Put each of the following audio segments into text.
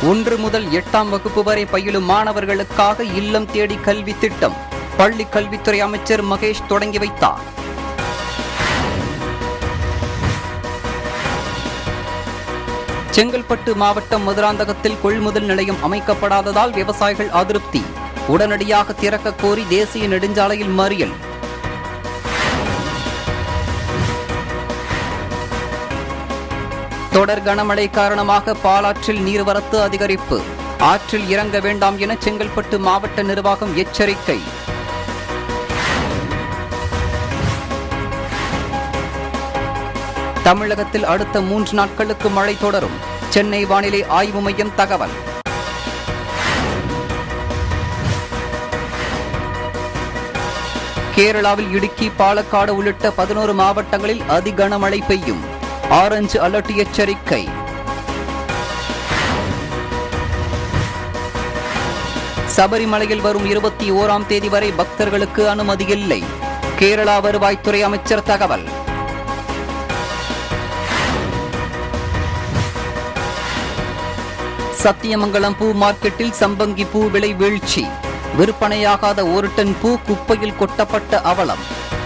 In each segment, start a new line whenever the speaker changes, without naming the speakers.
ஒன்று முதல் எட்டாம் வகுப்பு வரை பயிலும் மாணவர்களுக்காக இல்லம் தேடி கல்வி திட்டம் பள்ளி கல்வித்துறை அமைச்சர் மகேஷ் தொடங்கி வைத்தார் செங்கல்பட்டு மாவட்டம் மதுராந்தகத்தில் கொள்முதல் நிலையம் அமைக்கப்படாததால் விவசாயிகள் அதிருப்தி உடனடியாக திறக்க கோரி தேசிய நெடுஞ்சாலையில் மறியல் தொடர் கனமழை காரணமாக பாலாற்றில் நீர்வரத்து அதிகரிப்பு ஆற்றில் இறங்க வேண்டாம் என செங்கல்பட்டு மாவட்ட நிர்வாகம் எச்சரிக்கை தமிழகத்தில் அடுத்த மூன்று நாட்களுக்கு மழை தொடரும் சென்னை வானிலை ஆய்வு மையம் தகவல் கேரளாவில் இடுக்கி பாலக்காடு உள்ளிட்ட பதினோரு மாவட்டங்களில் அதி கனமழை பெய்யும் ஆரஞ்சு அலர்ட் எச்சரிக்கை சபரிமலையில் வரும் இருபத்தி ஓராம் தேதி வரை பக்தர்களுக்கு அனுமதி இல்லை கேரளா வருவாய்த்துறை அமைச்சர் தகவல் சத்தியமங்கலம் பூ மார்க்கெட்டில் சம்பங்கி பூ விலை வீழ்ச்சி விற்பனையாகாத ஒரு டன் பூ குப்பையில் கொட்டப்பட்ட அவலம்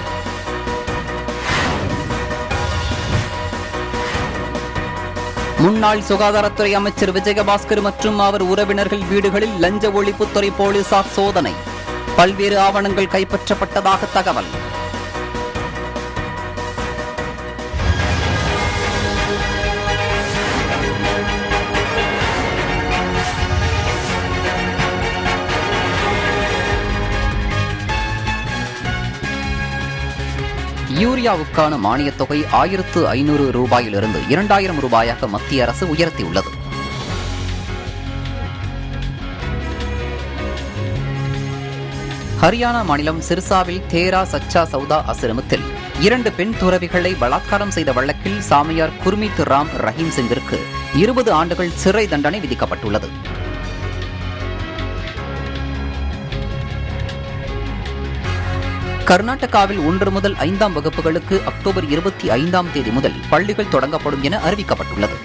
முன்னாள் சுகாதாரத்துறை அமைச்சர் விஜயபாஸ்கர் மற்றும் அவர் உறவினர்கள் வீடுகளில் லஞ்ச ஒழிப்புத்துறை போலீசார் சோதனை பல்வேறு ஆவணங்கள் கைப்பற்றப்பட்டதாக தகவல் யூரியாவுக்கான மானியத் தொகை ஆயிரத்து ஐநூறு ரூபாயிலிருந்து இரண்டாயிரம் ரூபாயாக மத்திய அரசு உயர்த்தியுள்ளது ஹரியானா மாநிலம் சிர்சாவில் தேரா சச்சா சவுதா ஆசிரமத்தில் இரண்டு பெண் துறவிகளை பலாத்காரம் செய்த வழக்கில் சாமியார் குர்மீத் ராம் ரஹீம் சிங்கிற்கு இருபது ஆண்டுகள் சிறை தண்டனை விதிக்கப்பட்டுள்ளது கர்நாடகாவில் ஒன்று முதல் ஐந்தாம் வகுப்புகளுக்கு அக்டோபர் இருபத்தி ஐந்தாம் தேதி முதல் பள்ளிகள் தொடங்கப்படும் என அறிவிக்கப்பட்டுள்ளது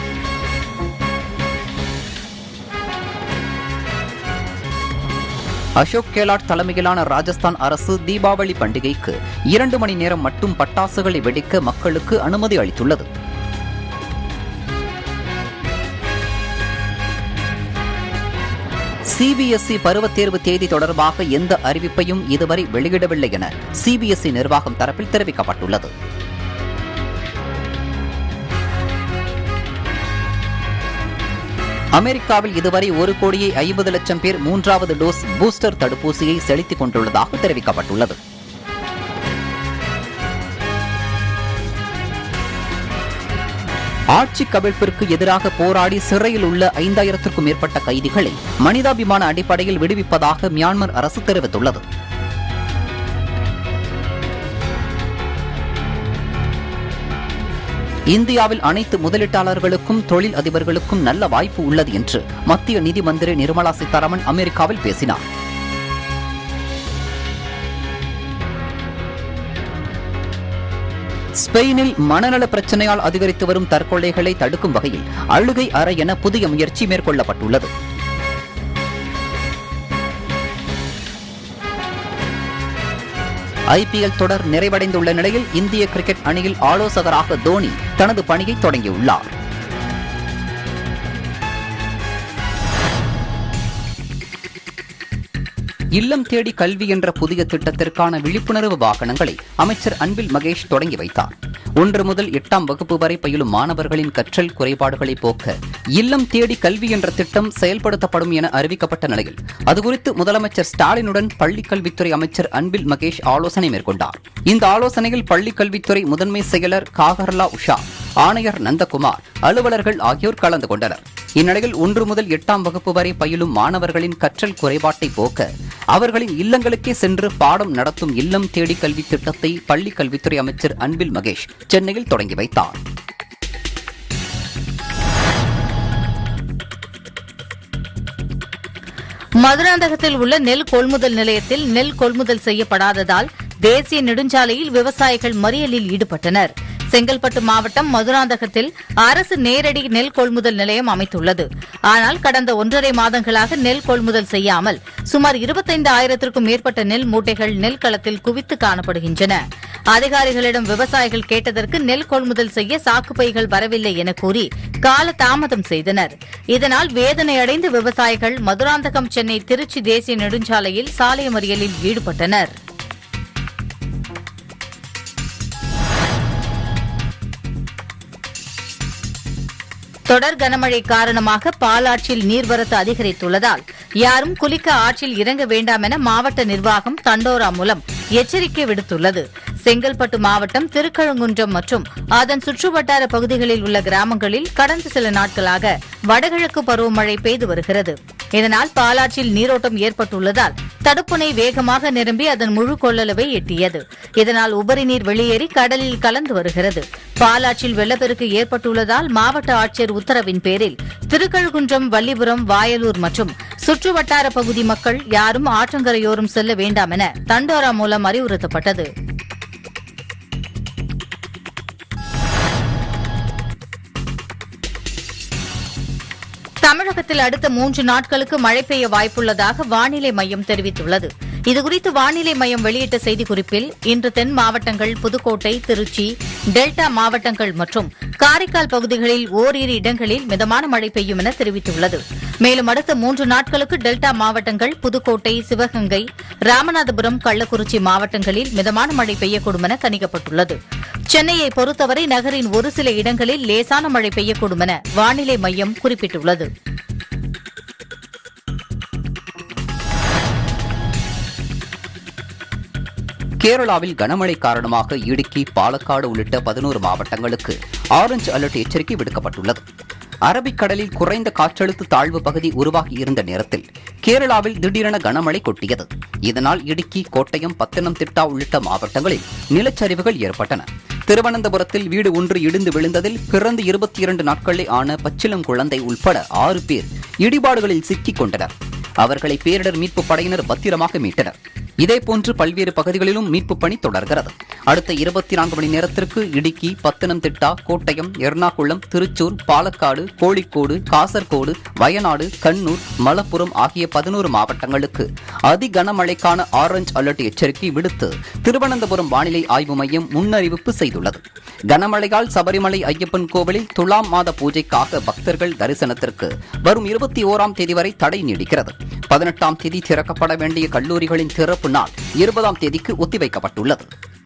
அசோக் கெலாட் தலைமையிலான ராஜஸ்தான் அரசு தீபாவளி பண்டிகைக்கு இரண்டு மணி நேரம் மட்டும் பட்டாசுகளை வெடிக்க மக்களுக்கு அனுமதி அளித்துள்ளது சிபிஎஸ்இ பருவத் தேர்வு தேதி தொடர்பாக எந்த அறிவிப்பையும் இதுவரை வெளியிடவில்லை என சிபிஎஸ்இ நிர்வாகம் தரப்பில் தெரிவிக்கப்பட்டுள்ளது அமெரிக்காவில் இதுவரை ஒரு கோடியே ஐம்பது லட்சம் பேர் மூன்றாவது டோஸ் பூஸ்டர் தடுப்பூசியை செலுத்திக் கொண்டுள்ளதாக தெரிவிக்கப்பட்டுள்ளது ஆட்சி கவிழ்ப்பிற்கு எதிராக போராடி சிறையில் உள்ள ஐந்தாயிரத்திற்கும் மேற்பட்ட கைதிகளை மனிதாபிமான அடிப்படையில் விடுவிப்பதாக மியான்மர் அரசு தெரிவித்துள்ளது இந்தியாவில் அனைத்து முதலீட்டாளர்களுக்கும் தொழில் அதிபர்களுக்கும் நல்ல வாய்ப்பு உள்ளது என்று மத்திய நிதி மந்திரி நிர்மலா சீதாராமன் அமெரிக்காவில் பேசினார் ஸ்பெயினில் மனநல பிரச்சனையால் அதிகரித்து வரும் தற்கொலைகளை தடுக்கும் வகையில் அழுகை அறை என புதிய முயற்சி மேற்கொள்ளப்பட்டுள்ளது ஐபிஎல் தொடர் நிறைவடைந்துள்ள நிலையில் இந்திய கிரிக்கெட் அணியில் ஆலோசகராக தோனி தனது பணியை தொடங்கியுள்ளார் இல்லம் தேடி கல்வி என்ற புதிய திட்டத்திற்கான விழிப்புணர்வு வாகனங்களை அமைச்சர் அன்பில் மகேஷ் தொடங்கி வைத்தார் ஒன்று முதல் எட்டாம் வகுப்பு வரை பயிலும் மாணவர்களின் கற்றல் குறைபாடுகளை போக்க இல்லம் தேடி கல்வி என்ற திட்டம் செயல்படுத்தப்படும் என அறிவிக்கப்பட்ட நிலையில் அதுகுறித்து முதலமைச்சர் ஸ்டாலினுடன் பள்ளிக் கல்வித்துறை அமைச்சர் அன்பில் மகேஷ் ஆலோசனை மேற்கொண்டார் இந்த ஆலோசனையில் பள்ளிக் கல்வித்துறை முதன்மை செயலர் காகர்லா உஷா ஆணையர் நந்தகுமார் அலுவலர்கள் ஆகியோர் கலந்து கொண்டனர் இந்நிலையில் ஒன்று முதல் எட்டாம் வகுப்பு வரை பயிலும் மாணவர்களின் கற்றல் குறைபாட்டை போக்க அவர்களின் இல்லங்களுக்கே சென்று பாடம் நடத்தும் இல்லம் தேடி கல்வி திட்டத்தை பள்ளி கல்வித்துறை அமைச்சர் அன்பில் மகேஷ் சென்னையில் தொடங்கி வைத்தார்
மதுராந்தகத்தில் உள்ள நெல் கொள்முதல் நிலையத்தில் நெல் கொள்முதல் செய்யப்படாததால் தேசிய நெடுஞ்சாலையில் விவசாயிகள் மறியலில் ஈடுபட்டனர் செங்கல்பட்டு மாவட்டம் மதுராந்தகத்தில் அரசு நேரடி நெல் கொள்முதல் நிலையம் அமைத்துள்ளது ஆனால் கடந்த ஒன்றரை மாதங்களாக நெல் கொள்முதல் செய்யாமல் சுமார் இருபத்தைந்து ஆயிரத்திற்கும் மேற்பட்ட நெல் மூட்டைகள் நெல் களத்தில் குவித்து காணப்படுகின்றன அதிகாரிகளிடம் விவசாயிகள் கேட்டதற்கு நெல் கொள்முதல் செய்ய சாக்குப்பைகள் வரவில்லை என கூறி கால தாமதம் செய்தனர் இதனால் வேதனையடைந்த விவசாயிகள் மதுராந்தகம் சென்னை திருச்சி தேசிய நெடுஞ்சாலையில் சாலை மறியலில் ஈடுபட்டனர் தொடர் கனமழை காரணமாக பாலாற்றில் நீர்வரத்து அதிகரித்துள்ளதால் யாரும் குளிக்க ஆற்றில் இறங்க வேண்டாம் என மாவட்ட நிர்வாகம் தண்டோரா மூலம் எச்சரிக்கை விடுத்துள்ளது செங்கல்பட்டு மாவட்டம் திருக்கழுங்குன்றம் மற்றும் அதன் சுற்றுவட்டார பகுதிகளில் உள்ள கிராமங்களில் கடந்த சில நாட்களாக வடகிழக்கு பருவமழை பெய்து வருகிறது இதனால் பாலாற்றில் நீரோட்டம் ஏற்பட்டுள்ளதால் தடுப்புணை வேகமாக நிரம்பி அதன் முழு கொள்ளளவை எட்டியது இதனால் உபரி நீர் வெளியேறி கடலில் கலந்து வருகிறது பாலாற்றில் வெள்ளப்பெருக்கு ஏற்பட்டுள்ளதால் மாவட்ட ஆட்சியர் உத்தரவின் பேரில் திருக்கழுகுன்றம் வள்ளிபுரம் வாயலூர் மற்றும் சுற்றுவட்டார பகுதி மக்கள் யாரும் ஆற்றங்கரையோரம் செல்ல வேண்டாம் என தண்டோரா மூலம் அறிவுறுத்தப்பட்டது தமிழகத்தில் அடுத்த மூன்று நாட்களுக்கு மழை பெய்ய வாய்ப்புள்ளதாக வானிலை மையம் தெரிவித்துள்ளது இதுகுறித்து வானிலை மையம் வெளியிட்ட செய்திக்குறிப்பில் இன்று தென் மாவட்டங்கள் புதுக்கோட்டை திருச்சி டெல்டா மாவட்டங்கள் மற்றும் காரைக்கால் பகுதிகளில் ஓரிரு இடங்களில் மிதமான மழை பெய்யும் என தெரிவித்துள்ளது மேலும் அடுத்த மூன்று நாட்களுக்கு டெல்டா மாவட்டங்கள் புதுக்கோட்டை சிவகங்கை ராமநாதபுரம் கள்ளக்குறிச்சி மாவட்டங்களில் மிதமான மழை பெய்யக்கூடும் என கணிக்கப்பட்டுள்ளது சென்னையை பொறுத்தவரை நகரின் ஒரு சில இடங்களில் லேசான மழை பெய்யக்கூடும் என வானிலை மையம் குறிப்பிட்டுள்ளது
கேரளாவில் கனமழை காரணமாக இடுக்கி பாலக்காடு உள்ளிட்ட பதினோரு மாவட்டங்களுக்கு ஆரஞ்சு அலர்ட் எச்சரிக்கை விடுக்கப்பட்டுள்ளது அரபிக்கடலில் குறைந்த காற்றழுத்த தாழ்வு பகுதி உருவாகி இருந்த நேரத்தில் கேரளாவில் திடீரென கனமழை கொட்டியது இதனால் இடுக்கி கோட்டயம் பத்தனம்திட்டா உள்ளிட்ட மாவட்டங்களில் நிலச்சரிவுகள் ஏற்பட்டன திருவனந்தபுரத்தில் வீடு ஒன்று இடிந்து விழுந்ததில் பிறந்து இருபத்தி இரண்டு நாட்களே ஆன பச்சிளம் குழந்தை உள்பட ஆறு பேர் இடிபாடுகளில் சிக்கிக் கொண்டனர் அவர்களை பேரிடர் மீட்பு படையினர் பத்திரமாக மீட்டனர் இதேபோன்று பல்வேறு பகுதிகளிலும் மீட்பு பணி தொடர்கிறது அடுத்த இருபத்தி நான்கு மணி நேரத்திற்கு இடுக்கி பத்தனம்திட்டா கோட்டயம் எர்ணாகுளம் திருச்சூர் பாலக்காடு கோழிக்கோடு காசர்கோடு வயநாடு கண்ணூர் மலப்புரம் ஆகிய பதினோரு மாவட்டங்களுக்கு அதி கனமழைக்கான ஆரஞ்ச் அலர்ட் எச்சரிக்கை விடுத்து திருவனந்தபுரம் வானிலை ஆய்வு மையம் முன்னறிவிப்பு செய்துள்ளது கனமழையால் சபரிமலை ஐயப்பன் கோவிலில் துலாம் மாத பூஜைக்காக பக்தர்கள் தரிசனத்திற்கு வரும் இருபத்தி ஓராம் தேதி வரை தடை நீடிக்கிறது பதினெட்டாம் தேதி திறக்கப்பட வேண்டிய கல்லூரிகளின் திறப்பு நாள் இருபதாம் தேதிக்கு ஒத்திவைக்கப்பட்டுள்ளது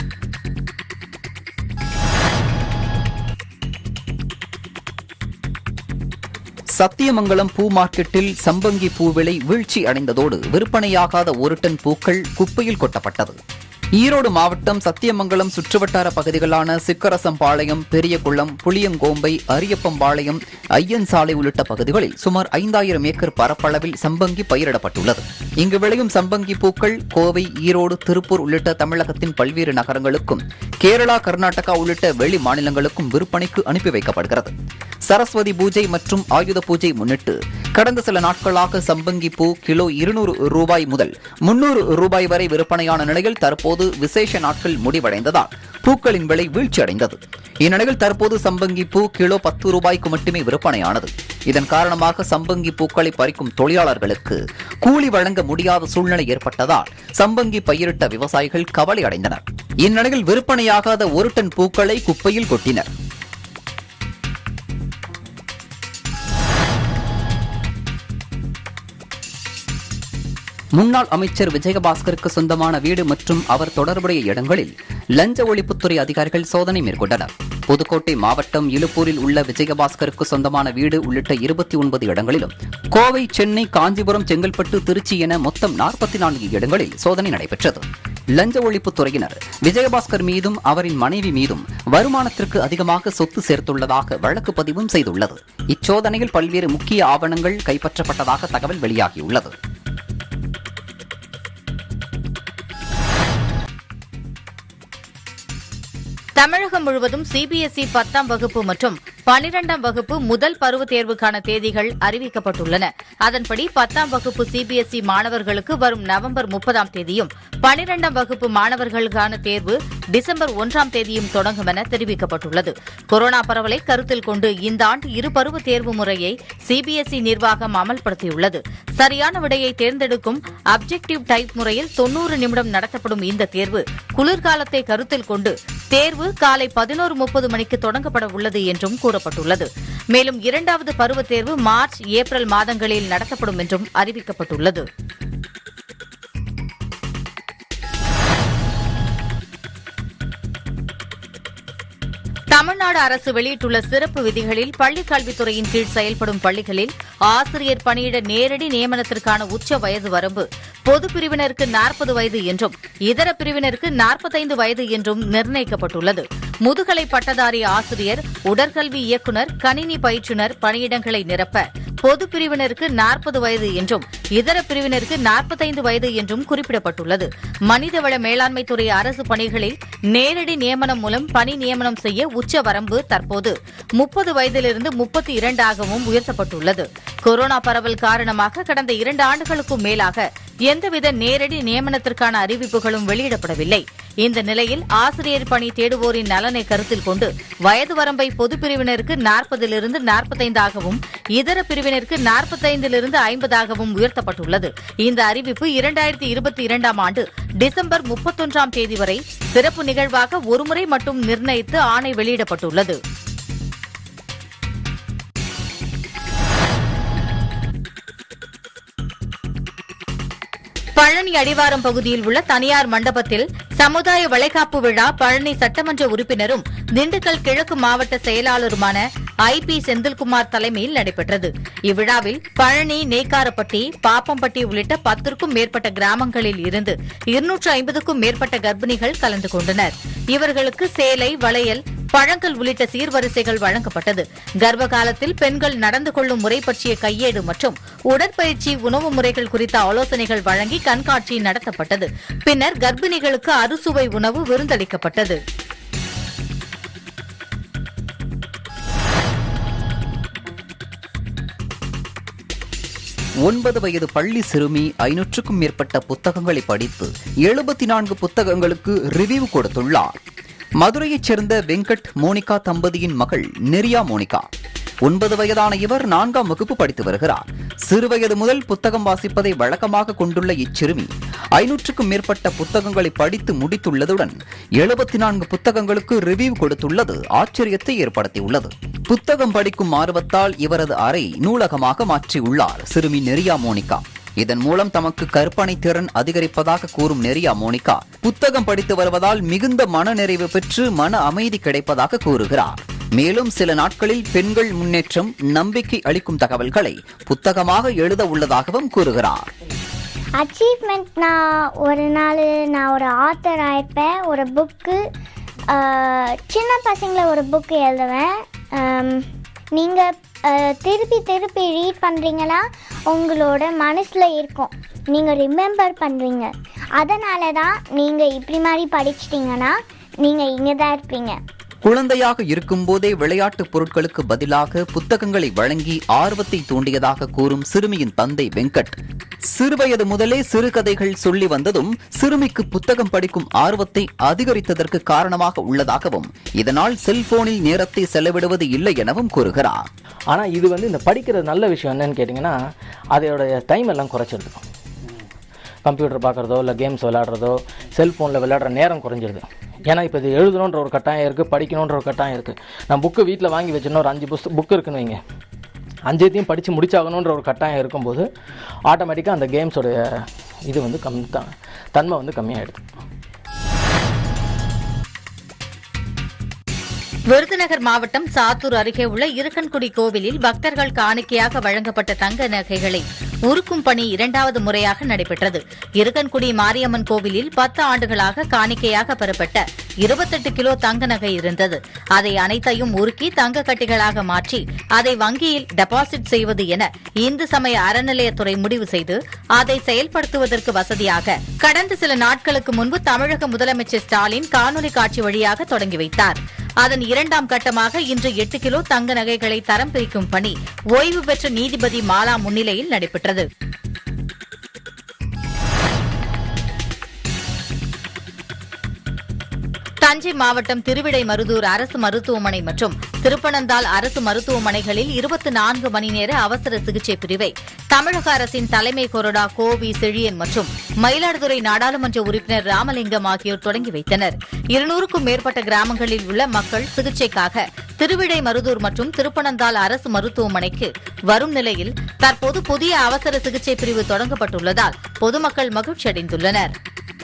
சத்தியமங்கலம் பூ மார்க்கெட்டில் சம்பங்கி பூ விலை வீழ்ச்சி அடைந்ததோடு விற்பனையாகாத ஒரு டன் பூக்கள் குப்பையில் கொட்டப்பட்டது ஈரோடு மாவட்டம் சத்தியமங்கலம் சுற்றுவட்டார பகுதிகளான சிக்கரசம்பாளையம் பெரியகுளம் புளியங்கோம்பை அரியப்பம்பாளையம் ஐயன் சாலை உள்ளிட்ட பகுதிகளில் சுமார் ஐந்தாயிரம் ஏக்கர் பரப்பளவில் சம்பங்கி பயிரிடப்பட்டுள்ளது இங்கு விளையும் சம்பங்கி பூக்கள் கோவை ஈரோடு திருப்பூர் உள்ளிட்ட தமிழகத்தின் பல்வேறு நகரங்களுக்கும் கேரளா கர்நாடகா உள்ளிட்ட வெளி மாநிலங்களுக்கும் விற்பனைக்கு அனுப்பி வைக்கப்படுகிறது சரஸ்வதி பூஜை மற்றும் ஆயுத பூஜை முன்னிட்டு கடந்த சில நாட்களாக சம்பங்கி பூ கிலோ இருநூறு ரூபாய் முதல் முன்னூறு ரூபாய் வரை விற்பனையான நிலையில் தற்போது விசேஷ நாட்கள் முடிவடைந்ததால் பூக்களின் விலை வீழ்ச்சியடைந்தது இந்நிலையில் தற்போது சம்பங்கி பூ கிலோ பத்து ரூபாய்க்கு மட்டுமே விற்பனையானது இதன் காரணமாக சம்பங்கி பூக்களை பறிக்கும் தொழிலாளர்களுக்கு கூலி வழங்க முடியாத சூழ்நிலை ஏற்பட்டதால் சம்பங்கி பயிரிட்ட விவசாயிகள் கவலை அடைந்தனர் இந்நிலையில் விற்பனையாகாத ஒரு டன் பூக்களை குப்பையில் கொட்டினர் முன்னாள் அமைச்சர் விஜயபாஸ்கருக்கு சொந்தமான வீடு மற்றும் அவர் தொடர்புடைய இடங்களில் லஞ்ச ஒழிப்புத்துறை அதிகாரிகள் சோதனை மேற்கொண்டனர் புதுக்கோட்டை மாவட்டம் இலுப்பூரில் உள்ள விஜயபாஸ்கருக்கு சொந்தமான வீடு உள்ளிட்ட இருபத்தி ஒன்பது இடங்களிலும் கோவை சென்னை காஞ்சிபுரம் செங்கல்பட்டு திருச்சி என மொத்தம் நாற்பத்தி நான்கு இடங்களில் சோதனை நடைபெற்றது லஞ்ச ஒழிப்புத்துறையினர் விஜயபாஸ்கர் மீதும் அவரின் மனைவி மீதும் வருமானத்திற்கு அதிகமாக சொத்து சேர்த்துள்ளதாக வழக்கு பதிவும் செய்துள்ளது இச்சோதனையில் பல்வேறு முக்கிய ஆவணங்கள் கைப்பற்றப்பட்டதாக தகவல் வெளியாகியுள்ளது
தமிழகம் முழுவதும் சிபிஎஸ்இ பத்தாம் வகுப்பு மற்றும் பனிரெண்டாம் வகுப்பு முதல் பருவத் தேர்வுக்கான தேதிகள் அறிவிக்கப்பட்டுள்ளன அதன்படி பத்தாம் வகுப்பு சிபிஎஸ்இ மாணவர்களுக்கு வரும் நவம்பர் முப்பதாம் தேதியும் பனிரெண்டாம் வகுப்பு மாணவர்களுக்கான தேர்வு டிசம்பர் ஒன்றாம் தேதியும் தொடங்கும் என தெரிவிக்கப்பட்டுள்ளது கொரோனா பரவலை கருத்தில் கொண்டு இந்த ஆண்டு இரு பருவ தேர்வு முறையை சிபிஎஸ்இ நிர்வாகம் அமல்படுத்தியுள்ளது சரியான விடையை தேர்ந்தெடுக்கும் அப்ஜெக்டிவ் டைப் முறையில் தொன்னூறு நிமிடம் நடத்தப்படும் இந்த தேர்வு குளிர்காலத்தை கருத்தில் கொண்டு தேர்வு காலை பதினோரு முப்பது மணிக்கு தொடங்கப்பட உள்ளது என்றும் கூறப்பட்டுள்ளது மேலும் இரண்டாவது பருவத் தேர்வு மார்ச் ஏப்ரல் மாதங்களில் நடத்தப்படும் என்றும் அறிவிக்கப்பட்டுள்ளது தமிழ்நாடு அரசு வெளியிட்டுள்ள சிறப்பு விதிகளில் பள்ளிக் கல்வித்துறையின் கீழ் செயல்படும் பள்ளிகளில் ஆசிரியர் பணியிட நேரடி நியமனத்திற்கான உச்ச வயது வரம்பு பொது பிரிவினருக்கு நாற்பது வயது என்றும் இதர பிரிவினருக்கு நாற்பத்தைந்து வயது என்றும் நிர்ணயிக்கப்பட்டுள்ளது முதுகலை பட்டதாரி ஆசிரியர் உடற்கல்வி இயக்குநர் கணினி பயிற்றுநர் பணியிடங்களை நிரப்ப பொது பிரிவினருக்கு நாற்பது வயது என்றும் இதர பிரிவினருக்கு நாற்பத்தைந்து வயது என்றும் குறிப்பிடப்பட்டுள்ளது மனிதவள மேலாண்மை துறை அரசு பணிகளில் நேரடி நியமனம் மூலம் பணி நியமனம் செய்ய உச்ச வரம்பு தற்போது முப்பது வயதிலிருந்து முப்பத்தி இரண்டாகவும் உயர்த்தப்பட்டுள்ளது கொரோனா பரவல் காரணமாக கடந்த இரண்டு ஆண்டுகளுக்கும் மேலாக எந்தவித நேரடி நியமனத்திற்கான அறிவிப்புகளும் வெளியிடப்படவில்லை இந்த நிலையில் ஆசிரியர் பணி தேடுவோரின் நலனை கருத்தில் கொண்டு வயது வரம்பை பொது பிரிவினருக்கு நாற்பதிலிருந்து நாற்பத்தைந்தாகவும் இதர பிரிவினருக்கு நாற்பத்தைந்திலிருந்து ஐம்பதாகவும் உயர்த்தப்பட்டுள்ளது இந்த அறிவிப்பு இரண்டாயிரத்தி இருபத்தி இரண்டாம் ஆண்டு டிசம்பர் முப்பத்தொன்றாம் தேதி வரை சிறப்பு நிகழ்வாக ஒருமுறை மட்டும் நிர்ணயித்து ஆணை வெளியிடப்பட்டுள்ளது பழனி அடிவாரம் பகுதியில் உள்ள தனியார் மண்டபத்தில் சமுதாய வளைகாப்பு விழா பழனி சட்டமன்ற உறுப்பினரும் திண்டுக்கல் கிழக்கு மாவட்ட செயலாளருமான ஐ பி செந்தில்குமார் தலைமையில் நடைபெற்றது இவ்விழாவில் பழனி நேக்காரப்பட்டி பாப்பம்பட்டி உள்ளிட்ட பத்திற்கும் மேற்பட்ட கிராமங்களில் இருந்து இருநூற்று ஐம்பதுக்கும் மேற்பட்ட கர்ப்பிணிகள் கலந்து கொண்டனர் இவர்களுக்கு சேலை வளையல் பழங்கள் உள்ளிட்ட சீர்வரிசைகள் வழங்கப்பட்டது கர்ப்ப காலத்தில் பெண்கள் நடந்து கொள்ளும் முறை பற்றிய கையேடு மற்றும் உடற்பயிற்சி உணவு முறைகள் குறித்த ஆலோசனைகள் வழங்கி கண்காட்சி நடத்தப்பட்டது பின்னர் கர்ப்பிணிகளுக்கு அறுசுவை உணவு விருந்தளிக்கப்பட்டது
ஒன்பது வயது பள்ளி சிறுமி ஐநூற்றுக்கும் மேற்பட்ட புத்தகங்களை படித்து எழுபத்தி நான்கு புத்தகங்களுக்கு ரிவ்யூ கொடுத்துள்ளார் மதுரையைச் சேர்ந்த வெங்கட் மோனிகா தம்பதியின் மகள் நெரியா மோனிகா ஒன்பது வயதான இவர் நான்காம் வகுப்பு படித்து வருகிறார் சிறுவயது முதல் புத்தகம் வாசிப்பதை வழக்கமாக கொண்டுள்ள இச்சிறுமி ஐநூற்றுக்கும் மேற்பட்ட புத்தகங்களை படித்து முடித்துள்ளதுடன் எழுபத்தி நான்கு புத்தகங்களுக்கு ரிவ்யூ கொடுத்துள்ளது ஆச்சரியத்தை ஏற்படுத்தியுள்ளது புத்தகம் படிக்கும் ஆர்வத்தால் இவரது அறை நூலகமாக மாற்றியுள்ளார் சிறுமி நெரியா மோனிகா இதன் மூலம் தமக்கு கற்பனை திறன் அதிகரிப்பதாக கூறும் நெரியா மோனிகா புத்தகம் படித்து வருவதால் மிகுந்த மனநிறைவு பெற்று மன அமைதி கிடைப்பதாக கூறுகிறார் மேலும் சில நாட்களில் பெண்கள் முன்னேற்றம் நம்பிக்கை அளிக்கும் தகவல்களை புத்தகமாக எழுத உள்ளதாகவும் கூறுகிறார்
அச்சீவ்மெண்ட் நான் ஒரு நாள் நான் ஒரு ஆத்தர் ஆயிருப்பேன் ஒரு புக்கு சின்ன பசங்களை ஒரு புக்கு எழுதுவேன் நீங்கள் திருப்பி திருப்பி ரீட் பண்ணுறீங்கன்னா உங்களோட மனசில் இருக்கும் நீங்கள் ரிமெம்பர் பண்ணுறீங்க அதனால தான் நீங்கள் இப்படி மாதிரி படிச்சிட்டிங்கன்னா நீங்கள் இங்கே தான் இருப்பீங்க
குழந்தையாக இருக்கும்போதே விளையாட்டுப் பொருட்களுக்கு பதிலாக புத்தகங்களை வழங்கி ஆர்வத்தை தூண்டியதாக கூறும் சிறுமியின் தந்தை வெங்கட் சிறுவயது முதலே சிறுகதைகள் சொல்லி வந்ததும் சிறுமிக்கு புத்தகம் படிக்கும் ஆர்வத்தை அதிகரித்ததற்கு காரணமாக உள்ளதாகவும் இதனால் செல்போனில் நேரத்தை செலவிடுவது இல்லை எனவும் கூறுகிறார்
ஆனால் இது வந்து இந்த படிக்கிற நல்ல விஷயம் என்னன்னு கேட்டிங்கன்னா அதோடைய டைம் எல்லாம் குறைச்சிருது கம்ப்யூட்டர் பார்க்குறதோ இல்லை கேம்ஸ் விளையாடுறதோ செல்ஃபோனில் விளையாடுற நேரம் குறைஞ்சிருது ஏன்னா இப்போ இது எழுதணுன்ற ஒரு கட்டாயம் இருக்குது படிக்கணுன்ற ஒரு கட்டாயம் இருக்குது நான் புக்கு வீட்டில் வாங்கி வச்சிருந்தோம் ஒரு அஞ்சு புஸ்த புக்கு இருக்குன்னு வைங்க அஞ்சைத்தையும் படித்து முடிச்சாகணுன்ற ஒரு கட்டாயம் இருக்கும்போது ஆட்டோமேட்டிக்காக அந்த கேம்ஸோடைய இது வந்து கம் த- தன்மை வந்து கம்மியாயிடுது
விருதுநகர் மாவட்டம் சாத்தூர் அருகே உள்ள இருக்கன்குடி கோவிலில் பக்தர்கள் காணிக்கையாக வழங்கப்பட்ட தங்க நகைகளை உருக்கும் பணி இரண்டாவது முறையாக நடைபெற்றது இருக்கன்குடி மாரியம்மன் கோவிலில் பத்து ஆண்டுகளாக காணிக்கையாக பெறப்பட்ட இருபத்தெட்டு கிலோ தங்க நகை இருந்தது அதை அனைத்தையும் உருக்கி தங்க கட்டிகளாக மாற்றி அதை வங்கியில் டெபாசிட் செய்வது என இந்து சமய அறநிலையத்துறை முடிவு செய்து அதை செயல்படுத்துவதற்கு வசதியாக கடந்த சில நாட்களுக்கு முன்பு தமிழக முதலமைச்சர் ஸ்டாலின் காணொலி காட்சி வழியாக தொடங்கி வைத்தார் அதன் இரண்டாம் கட்டமாக இன்று எட்டு கிலோ தங்க நகைகளை தரம் பிரிக்கும் பணி ஓய்வு பெற்ற நீதிபதி மாலா முன்னிலையில் நடைபெற்றது தஞ்சை மாவட்டம் திருவிடைமருதூர் அரசு மருத்துவமனை மற்றும் திருப்பனந்தாள் அரசு மருத்துவமனைகளில் இருபத்தி நான்கு மணி நேர அவசர சிகிச்சை பிரிவை தமிழக அரசின் தலைமை கொறடா கோ வி செழியன் மற்றும் மயிலாடுதுறை நாடாளுமன்ற உறுப்பினர் ராமலிங்கம் ஆகியோர் தொடங்கி வைத்தனர் இருநூறுக்கும் மேற்பட்ட கிராமங்களில் உள்ள மக்கள் சிகிச்சைக்காக திருவிடைமருதூர் மற்றும் திருப்பனந்தாள் அரசு மருத்துவமனைக்கு வரும் நிலையில் தற்போது புதிய அவசர சிகிச்சை பிரிவு தொடங்கப்பட்டுள்ளதால் பொதுமக்கள் மகிழ்ச்சியடைந்துள்ளனர்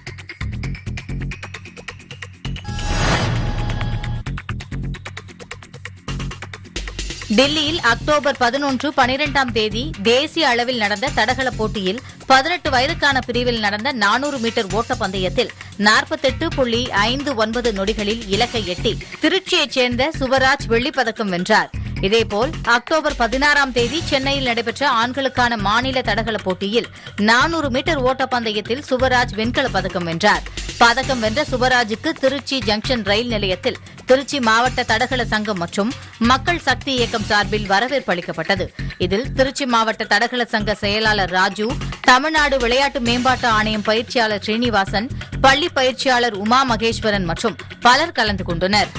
டெல்லியில் அக்டோபர் பதினொன்று பனிரெண்டாம் தேதி தேசிய அளவில் நடந்த தடகள போட்டியில் பதினெட்டு வயதுக்கான பிரிவில் நடந்த நானூறு மீட்டர் ஓட்டப் பந்தயத்தில் நாற்பத்தெட்டு புள்ளி ஐந்து ஒன்பது நொடிகளில் இலக்கை எட்டி திருச்சியைச் சேர்ந்த சுவராஜ் வெள்ளிப்பதக்கம் வென்றார் இதேபோல் அக்டோபர் பதினாறாம் தேதி சென்னையில் நடைபெற்ற ஆண்களுக்கான மாநில தடகள போட்டியில் நானூறு மீட்டர் ஓட்டப்பந்தயத்தில் சுவராஜ் வெண்கலப் பதக்கம் வென்றார் பதக்கம் வென்ற சுவராஜுக்கு திருச்சி ஜங்ஷன் ரயில் நிலையத்தில் திருச்சி மாவட்ட தடகள சங்கம் மற்றும் மக்கள் சக்தி இயக்கம் சார்பில் வரவேற்பு அளிக்கப்பட்டது இதில் திருச்சி மாவட்ட தடகள சங்க செயலாளர் ராஜு தமிழ்நாடு விளையாட்டு மேம்பாட்டு ஆணையம் பயிற்சியாளர் ஸ்ரீனிவாசன் பள்ளி பயிற்சியாளர் உமா மகேஸ்வரன் மற்றும் பலர் கலந்து கொண்டனர்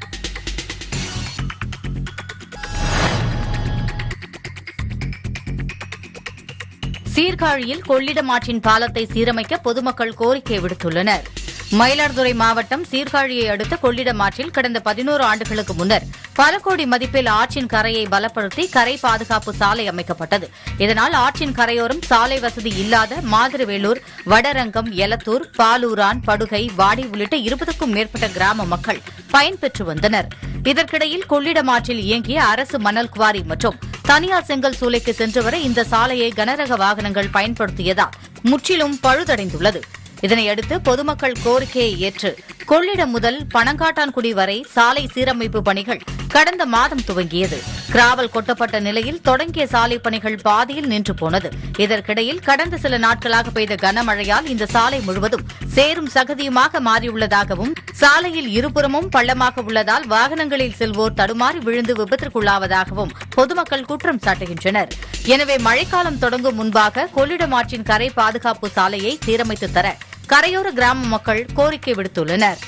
சீர்காழியில் கொள்ளிடம் ஆற்றின் பாலத்தை சீரமைக்க பொதுமக்கள் கோரிக்கை விடுத்துள்ளனர் மயிலாடுதுறை மாவட்டம் சீர்காழியை அடுத்த கொள்ளிடம் ஆற்றில் கடந்த பதினோரு ஆண்டுகளுக்கு முன்னர் பல கோடி மதிப்பில் ஆற்றின் கரையை பலப்படுத்தி கரை பாதுகாப்பு சாலை அமைக்கப்பட்டது இதனால் ஆற்றின் கரையோரம் சாலை வசதி இல்லாத மாதிரவேலூர் வடரங்கம் எலத்தூர் பாலூரான் படுகை வாடி உள்ளிட்ட இருபதுக்கும் மேற்பட்ட கிராம மக்கள் பயன்பெற்று வந்தனர் இதற்கிடையில் கொள்ளிடம் ஆற்றில் இயங்கிய அரசு மணல் குவாரி மற்றும் தனியார் செங்கல் சூளைக்கு சென்று வர இந்த சாலையை கனரக வாகனங்கள் பயன்படுத்தியதால் முற்றிலும் பழுதடைந்துள்ளது இதனையடுத்து பொதுமக்கள் கோரிக்கையை ஏற்று கொள்ளிடம் முதல் பனங்காட்டான்குடி வரை சாலை சீரமைப்பு பணிகள் கடந்த மாதம் துவங்கியது கிராவல் கொட்டப்பட்ட நிலையில் தொடங்கிய சாலை பணிகள் பாதியில் நின்று போனது இதற்கிடையில் கடந்த சில நாட்களாக பெய்த கனமழையால் இந்த சாலை முழுவதும் சேரும் சகதியுமாக மாறியுள்ளதாகவும் சாலையில் இருபுறமும் பள்ளமாக உள்ளதால் வாகனங்களில் செல்வோர் தடுமாறி விழுந்து விபத்திற்குள்ளாவதாகவும் பொதுமக்கள் குற்றம் சாட்டுகின்றனர் எனவே மழைக்காலம் தொடங்கும் முன்பாக கொள்ளிடம் ஆற்றின் கரை பாதுகாப்பு சாலையை சீரமைத்து தர கரையோர கிராம மக்கள் கோரிக்கை விடுத்துள்ளனர்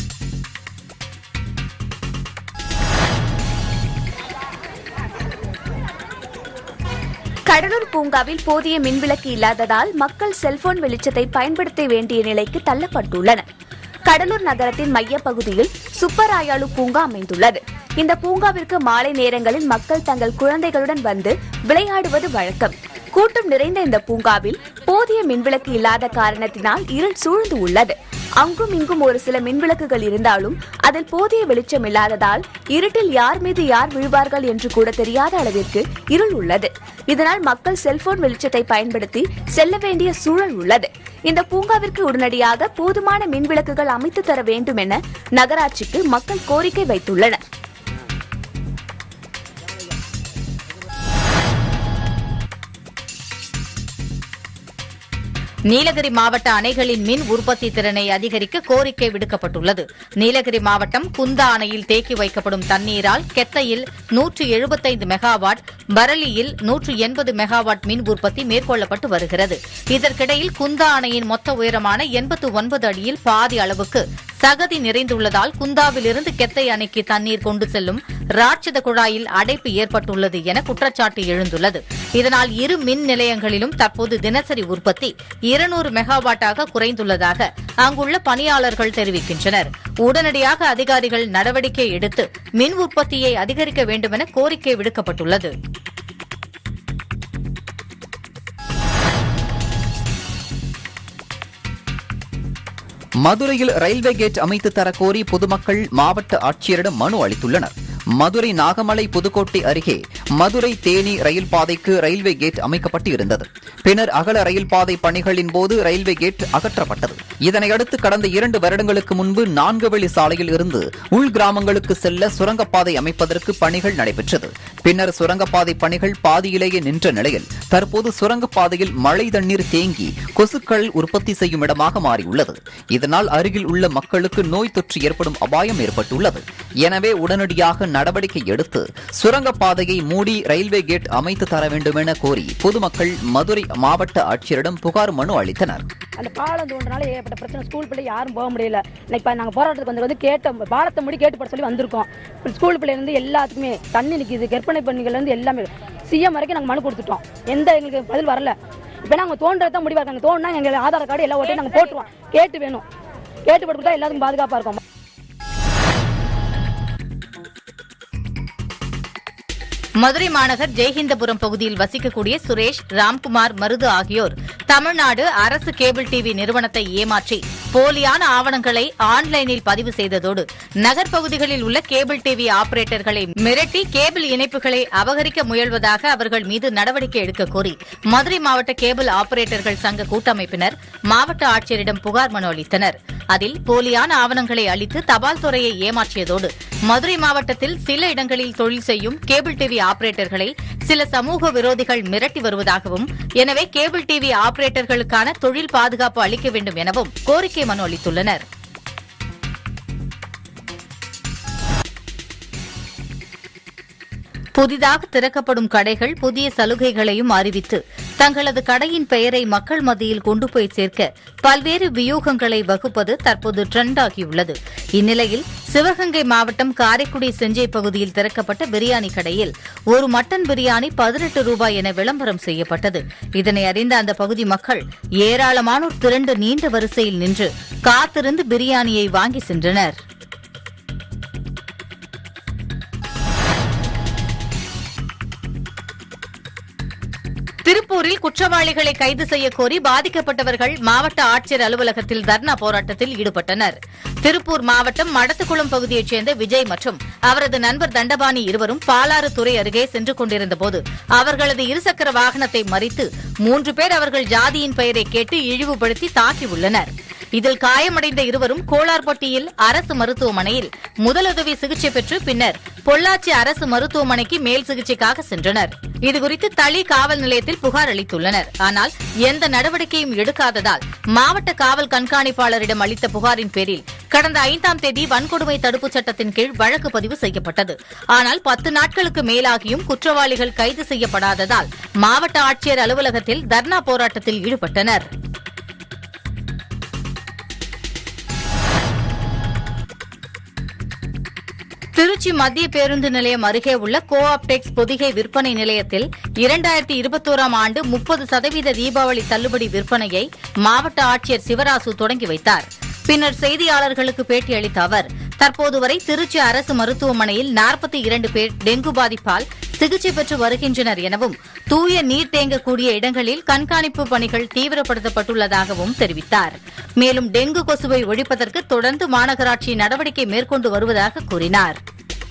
கடலூர் பூங்காவில் போதிய மின்விளக்கு இல்லாததால் மக்கள் செல்போன் வெளிச்சத்தை பயன்படுத்த வேண்டிய நிலைக்கு தள்ளப்பட்டுள்ளனர் கடலூர் நகரத்தின் மையப்பகுதியில் சுப்பராயாலு பூங்கா அமைந்துள்ளது இந்த பூங்காவிற்கு மாலை நேரங்களில் மக்கள் தங்கள் குழந்தைகளுடன் வந்து விளையாடுவது வழக்கம் கூட்டம் நிறைந்த இந்த பூங்காவில் போதிய மின்விளக்கு இல்லாத காரணத்தினால் இருள் சூழ்ந்து உள்ளது அங்கும் இங்கும் ஒரு சில மின்விளக்குகள் இருந்தாலும் அதில் போதிய வெளிச்சம் இல்லாததால் இருட்டில் யார் மீது யார் விழுவார்கள் என்று கூட தெரியாத அளவிற்கு இருள் உள்ளது இதனால் மக்கள் செல்போன் வெளிச்சத்தை பயன்படுத்தி செல்ல வேண்டிய சூழல் உள்ளது இந்த பூங்காவிற்கு உடனடியாக போதுமான மின்விளக்குகள் அமைத்து தர வேண்டும் என நகராட்சிக்கு மக்கள் கோரிக்கை வைத்துள்ளனர்
நீலகிரி மாவட்ட அணைகளின் மின் உற்பத்தி திறனை அதிகரிக்க கோரிக்கை விடுக்கப்பட்டுள்ளது நீலகிரி மாவட்டம் குந்தா அணையில் தேக்கி வைக்கப்படும் தண்ணீரால் கெத்தையில் நூற்று எழுபத்தைந்து மெகாவாட் பரலியில் நூற்று எண்பது மெகாவாட் மின் உற்பத்தி மேற்கொள்ளப்பட்டு வருகிறது இதற்கிடையில் குந்தா அணையின் மொத்த உயரமான எண்பத்து ஒன்பது அடியில் பாதி அளவுக்கு சகதி நிறைந்துள்ளதால் குந்தாவிலிருந்து கெத்தை அணைக்கு தண்ணீர் கொண்டு செல்லும் ராட்சத குழாயில் அடைப்பு ஏற்பட்டுள்ளது என குற்றச்சாட்டு எழுந்துள்ளது இதனால் இரு மின் நிலையங்களிலும் தற்போது தினசரி உற்பத்தி இருநூறு மெகாவாட்டாக குறைந்துள்ளதாக அங்குள்ள பணியாளர்கள் தெரிவிக்கின்றனர் உடனடியாக அதிகாரிகள் நடவடிக்கை எடுத்து மின் உற்பத்தியை அதிகரிக்க வேண்டுமென கோரிக்கை விடுக்கப்பட்டுள்ளது
மதுரையில் ரயில்வே கேட் அமைத்து தர கோரி பொதுமக்கள் மாவட்ட ஆட்சியரிடம் மனு அளித்துள்ளனர் மதுரை நாகமலை புதுக்கோட்டை அருகே மதுரை தேனி ரயில் பாதைக்கு ரயில்வே கேட் அமைக்கப்பட்டு இருந்தது பின்னர் அகல ரயில் பாதை பணிகளின் போது ரயில்வே கேட் அகற்றப்பட்டது இதனையடுத்து கடந்த இரண்டு வருடங்களுக்கு முன்பு நான்கு வழி சாலையில் இருந்து உள் கிராமங்களுக்கு செல்ல சுரங்கப்பாதை அமைப்பதற்கு பணிகள் நடைபெற்றது பின்னர் சுரங்கப்பாதை பணிகள் பாதியிலேயே நின்ற நிலையில் தற்போது சுரங்கப்பாதையில் மழை தண்ணீர் தேங்கி கொசுக்கள் உற்பத்தி செய்யும் இடமாக மாறியுள்ளது இதனால் அருகில் உள்ள மக்களுக்கு நோய் தொற்று ஏற்படும் அபாயம் ஏற்பட்டுள்ளது எனவே உடனடியாக நடவடிக்கை எடுத்து சுரங்கப்பாதையை மூடி ரயில்வே கேட் அமைத்து தர வேண்டும் என கோரி பொதுமக்கள் மதுரை மாவட்ட ஆட்சியரிடம் புகார் மனு அளித்தனர்
அந்த பாலம் தோன்றனால ஏற்பட்ட பிரச்சனை ஸ்கூல் பிள்ளை யாரும் போக முடியல இப்போ நாங்கள் போராட்டத்துக்கு வந்து வந்து கேட்டோம் பாலத்தை முடி கேட்டு போட சொல்லி வந்திருக்கோம் இப்ப ஸ்கூல் பிள்ளைலேருந்து எல்லாத்துக்குமே தண்ணி நிற்கிது கற்பனை பண்ணிகள்லேருந்து எல்லாமே சிஎம் வரைக்கும் நாங்கள் மனு கொடுத்துட்டோம் எந்த எங்களுக்கு பதில் வரல இப்போ நாங்கள் தோன்றதை தான் முடிவாக நாங்கள் தோணுனா எங்களுக்கு ஆதார் கார்டு எல்லா ஓட்டையும் நாங்கள் போட்டுருவோம் கேட்டு வேணும் கேட்டு போட்டு கொடுத்தா எல்லாத்துக்கும் பாதுகாப்பாக இருக்கும்
மதுரை மாநகர் ஜெய்ஹிந்தபுரம் பகுதியில் வசிக்கக்கூடிய சுரேஷ் ராம்குமார் மருது ஆகியோர் தமிழ்நாடு அரசு கேபிள் டிவி நிறுவனத்தை ஏமாற்றி போலியான ஆவணங்களை ஆன்லைனில் பதிவு செய்ததோடு நகர் பகுதிகளில் உள்ள கேபிள் டிவி ஆபரேட்டர்களை மிரட்டி கேபிள் இணைப்புகளை அபகரிக்க முயல்வதாக அவர்கள் மீது நடவடிக்கை எடுக்க கோரி மதுரை மாவட்ட கேபிள் ஆபரேட்டர்கள் சங்க கூட்டமைப்பினர் மாவட்ட ஆட்சியரிடம் புகார் மனு அளித்தனர் அதில் போலியான ஆவணங்களை அளித்து தபால் துறையை ஏமாற்றியதோடு மதுரை மாவட்டத்தில் சில இடங்களில் தொழில் செய்யும் கேபிள் டிவி ஆபரேட்டர்களை சில சமூக விரோதிகள் மிரட்டி வருவதாகவும் எனவே கேபிள் டிவி ஆபரேட்டர்களுக்கான தொழில் பாதுகாப்பு அளிக்க வேண்டும் எனவும் கோரிக்கை மனு அளித்துள்ளனர் புதிதாக திறக்கப்படும் கடைகள் புதிய சலுகைகளையும் அறிவித்து தங்களது கடையின் பெயரை மக்கள் மத்தியில் கொண்டு போய் சேர்க்க பல்வேறு வியூகங்களை வகுப்பது தற்போது ட்ரெண்ட் ஆகியுள்ளது இந்நிலையில் சிவகங்கை மாவட்டம் காரைக்குடி செஞ்சை பகுதியில் திறக்கப்பட்ட பிரியாணி கடையில் ஒரு மட்டன் பிரியாணி பதினெட்டு ரூபாய் என விளம்பரம் செய்யப்பட்டது இதனை அறிந்த அந்த பகுதி மக்கள் ஏராளமானோர் திரண்டு நீண்ட வரிசையில் நின்று காத்திருந்து பிரியாணியை வாங்கி சென்றனர் திருப்பூரில் குற்றவாளிகளை கைது செய்ய கோரி பாதிக்கப்பட்டவர்கள் மாவட்ட ஆட்சியர் அலுவலகத்தில் தர்ணா போராட்டத்தில் ஈடுபட்டனர் திருப்பூர் மாவட்டம் மடத்துக்குளம் பகுதியைச் சேர்ந்த விஜய் மற்றும் அவரது நண்பர் தண்டபாணி இருவரும் பாலாறு துறை அருகே சென்று கொண்டிருந்தபோது அவர்களது இருசக்கர வாகனத்தை மறித்து மூன்று பேர் அவர்கள் ஜாதியின் பெயரை கேட்டு இழிவுபடுத்தி தாக்கியுள்ளனர் இதில் காயமடைந்த இருவரும் கோளார்பட்டியில் அரசு மருத்துவமனையில் முதலுதவி சிகிச்சை பெற்று பின்னர் பொள்ளாச்சி அரசு மருத்துவமனைக்கு மேல் சிகிச்சைக்காக சென்றனர் இதுகுறித்து தளி காவல் நிலையத்தில் புகார் அளித்துள்ளனர் ஆனால் எந்த நடவடிக்கையும் எடுக்காததால் மாவட்ட காவல் கண்காணிப்பாளரிடம் அளித்த புகாரின் பேரில் கடந்த ஐந்தாம் தேதி வன்கொடுமை தடுப்புச் சட்டத்தின் கீழ் வழக்கு பதிவு செய்யப்பட்டது ஆனால் பத்து நாட்களுக்கு மேலாகியும் குற்றவாளிகள் கைது செய்யப்படாததால் மாவட்ட ஆட்சியர் அலுவலகத்தில் தர்ணா போராட்டத்தில் ஈடுபட்டனர் திருச்சி மத்திய பேருந்து நிலையம் அருகே உள்ள கோ ஆப்டெக்ஸ் பொதிகை விற்பனை நிலையத்தில் இரண்டாயிரத்தி இருபத்தோராம் ஆண்டு முப்பது சதவீத தீபாவளி தள்ளுபடி விற்பனையை மாவட்ட ஆட்சியர் சிவராசு தொடங்கி வைத்தார் பின்னர் செய்தியாளர்களுக்கு பேட்டியளித்த அவர் தற்போது வரை திருச்சி அரசு மருத்துவமனையில் நாற்பத்தி இரண்டு பேர் டெங்கு பாதிப்பால் சிகிச்சை பெற்று வருகின்றனர் எனவும் தூய நீர் தேங்கக்கூடிய இடங்களில் கண்காணிப்பு பணிகள் தீவிரப்படுத்தப்பட்டுள்ளதாகவும் தெரிவித்தார் மேலும் டெங்கு கொசுவை ஒழிப்பதற்கு தொடர்ந்து மாநகராட்சி நடவடிக்கை மேற்கொண்டு வருவதாக கூறினார்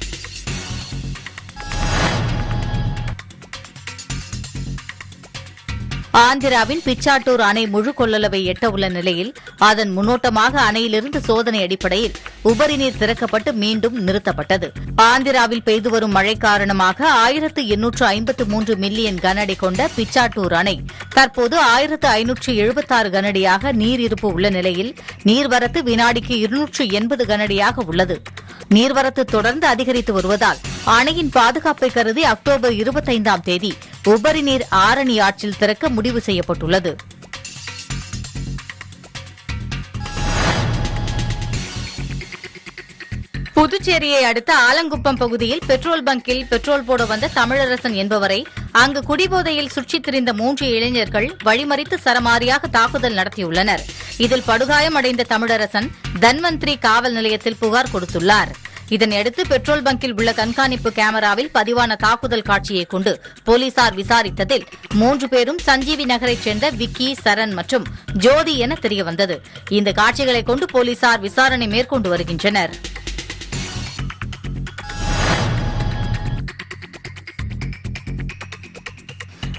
ஆந்திராவின் பிச்சாட்டூர் அணை முழு கொள்ளளவை எட்ட உள்ள நிலையில் அதன் முன்னோட்டமாக அணையிலிருந்து சோதனை அடிப்படையில் உபரி நீர் திறக்கப்பட்டு மீண்டும் நிறுத்தப்பட்டது ஆந்திராவில் பெய்து வரும் மழை காரணமாக ஆயிரத்து எண்ணூற்று ஐம்பத்து மூன்று மில்லியன் கனஅடி கொண்ட பிச்சாட்டூர் அணை தற்போது ஆயிரத்து ஐநூற்று எழுபத்தாறு கனஅடியாக நீர் இருப்பு உள்ள நிலையில் நீர்வரத்து வினாடிக்கு இருநூற்று எண்பது கனஅடியாக உள்ளது நீர்வரத்து தொடர்ந்து அதிகரித்து வருவதால் அணையின் பாதுகாப்பை கருதி அக்டோபர் இருபத்தைந்தாம் தேதி உபரி நீர் ஆரணி ஆற்றில் திறக்க முடிவு செய்யப்பட்டுள்ளது புதுச்சேரியை அடுத்த ஆலங்குப்பம் பகுதியில் பெட்ரோல் பங்கில் பெட்ரோல் போட வந்த தமிழரசன் என்பவரை அங்கு குடிபோதையில் சுற்றித் திரிந்த மூன்று இளைஞர்கள் வழிமறித்து சரமாரியாக தாக்குதல் நடத்தியுள்ளனர் இதில் படுகாயமடைந்த தமிழரசன் தன்வந்திரி காவல் நிலையத்தில் புகார் கொடுத்துள்ளார் இதனையடுத்து பெட்ரோல் பங்கில் உள்ள கண்காணிப்பு கேமராவில் பதிவான தாக்குதல் காட்சியை கொண்டு போலீசார் விசாரித்ததில் மூன்று பேரும் சஞ்சீவி நகரைச் சேர்ந்த விக்கி சரண் மற்றும் ஜோதி என தெரியவந்தது இந்த காட்சிகளை கொண்டு போலீசார் விசாரணை மேற்கொண்டு வருகின்றனர்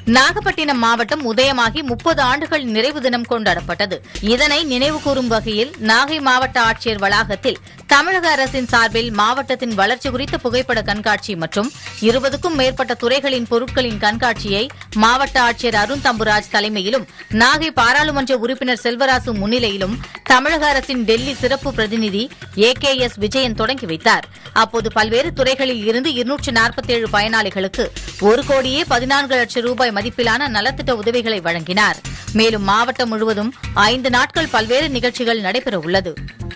நாகப்பட்டினம் மாவட்டம் உதயமாகி முப்பது ஆண்டுகள் நிறைவு தினம் கொண்டாடப்பட்டது இதனை நினைவுகூரும் வகையில் நாகை மாவட்ட ஆட்சியர் வளாகத்தில் தமிழக அரசின் சார்பில் மாவட்டத்தின் வளர்ச்சி குறித்த புகைப்பட கண்காட்சி மற்றும் இருபதுக்கும் மேற்பட்ட துறைகளின் பொருட்களின் கண்காட்சியை மாவட்ட ஆட்சியர் அருண் தம்புராஜ் தலைமையிலும் நாகை பாராளுமன்ற உறுப்பினர் செல்வராசு முன்னிலையிலும் தமிழக அரசின் டெல்லி சிறப்பு பிரதிநிதி ஏ கே எஸ் விஜயன் தொடங்கி வைத்தார் அப்போது பல்வேறு துறைகளில் இருந்து இருநூற்று நாற்பத்தேழு பயனாளிகளுக்கு ஒரு கோடியே பதினான்கு லட்சம் ரூபாய் மதிப்பிலான நலத்திட்ட உதவிகளை வழங்கினார் மேலும் மாவட்டம் முழுவதும் ஐந்து நாட்கள் பல்வேறு நிகழ்ச்சிகள் நடைபெற உள்ளது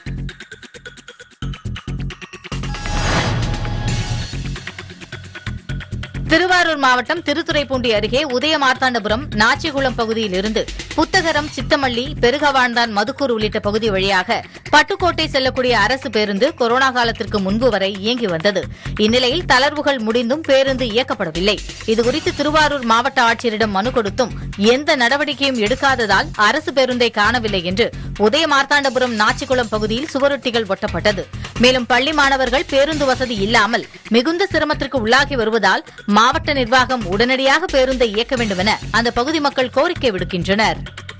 திருவாரூர் மாவட்டம் திருத்துறைப்பூண்டி அருகே உதயமார்த்தாண்டபுரம் நாச்சிகுளம் பகுதியில் இருந்து புத்தகரம் சித்தமல்லி பெருகவாழ்ந்தான் மதுக்கூர் உள்ளிட்ட பகுதி வழியாக பட்டுக்கோட்டை செல்லக்கூடிய அரசு பேருந்து கொரோனா காலத்திற்கு முன்பு வரை இயங்கி வந்தது இந்நிலையில் தளர்வுகள் முடிந்தும் பேருந்து இயக்கப்படவில்லை இதுகுறித்து திருவாரூர் மாவட்ட ஆட்சியரிடம் மனு கொடுத்தும் எந்த நடவடிக்கையும் எடுக்காததால் அரசு பேருந்தை காணவில்லை என்று உதயமார்த்தாண்டபுரம் நாச்சிக்குளம் பகுதியில் சுவரொட்டிகள் ஒட்டப்பட்டது மேலும் பள்ளி மாணவர்கள் பேருந்து வசதி இல்லாமல் மிகுந்த சிரமத்திற்கு உள்ளாகி வருவதால் மாவட்ட நிர்வாகம் உடனடியாக பேருந்தை இயக்க வேண்டும் என அந்த பகுதி மக்கள் கோரிக்கை விடுக்கின்றனர்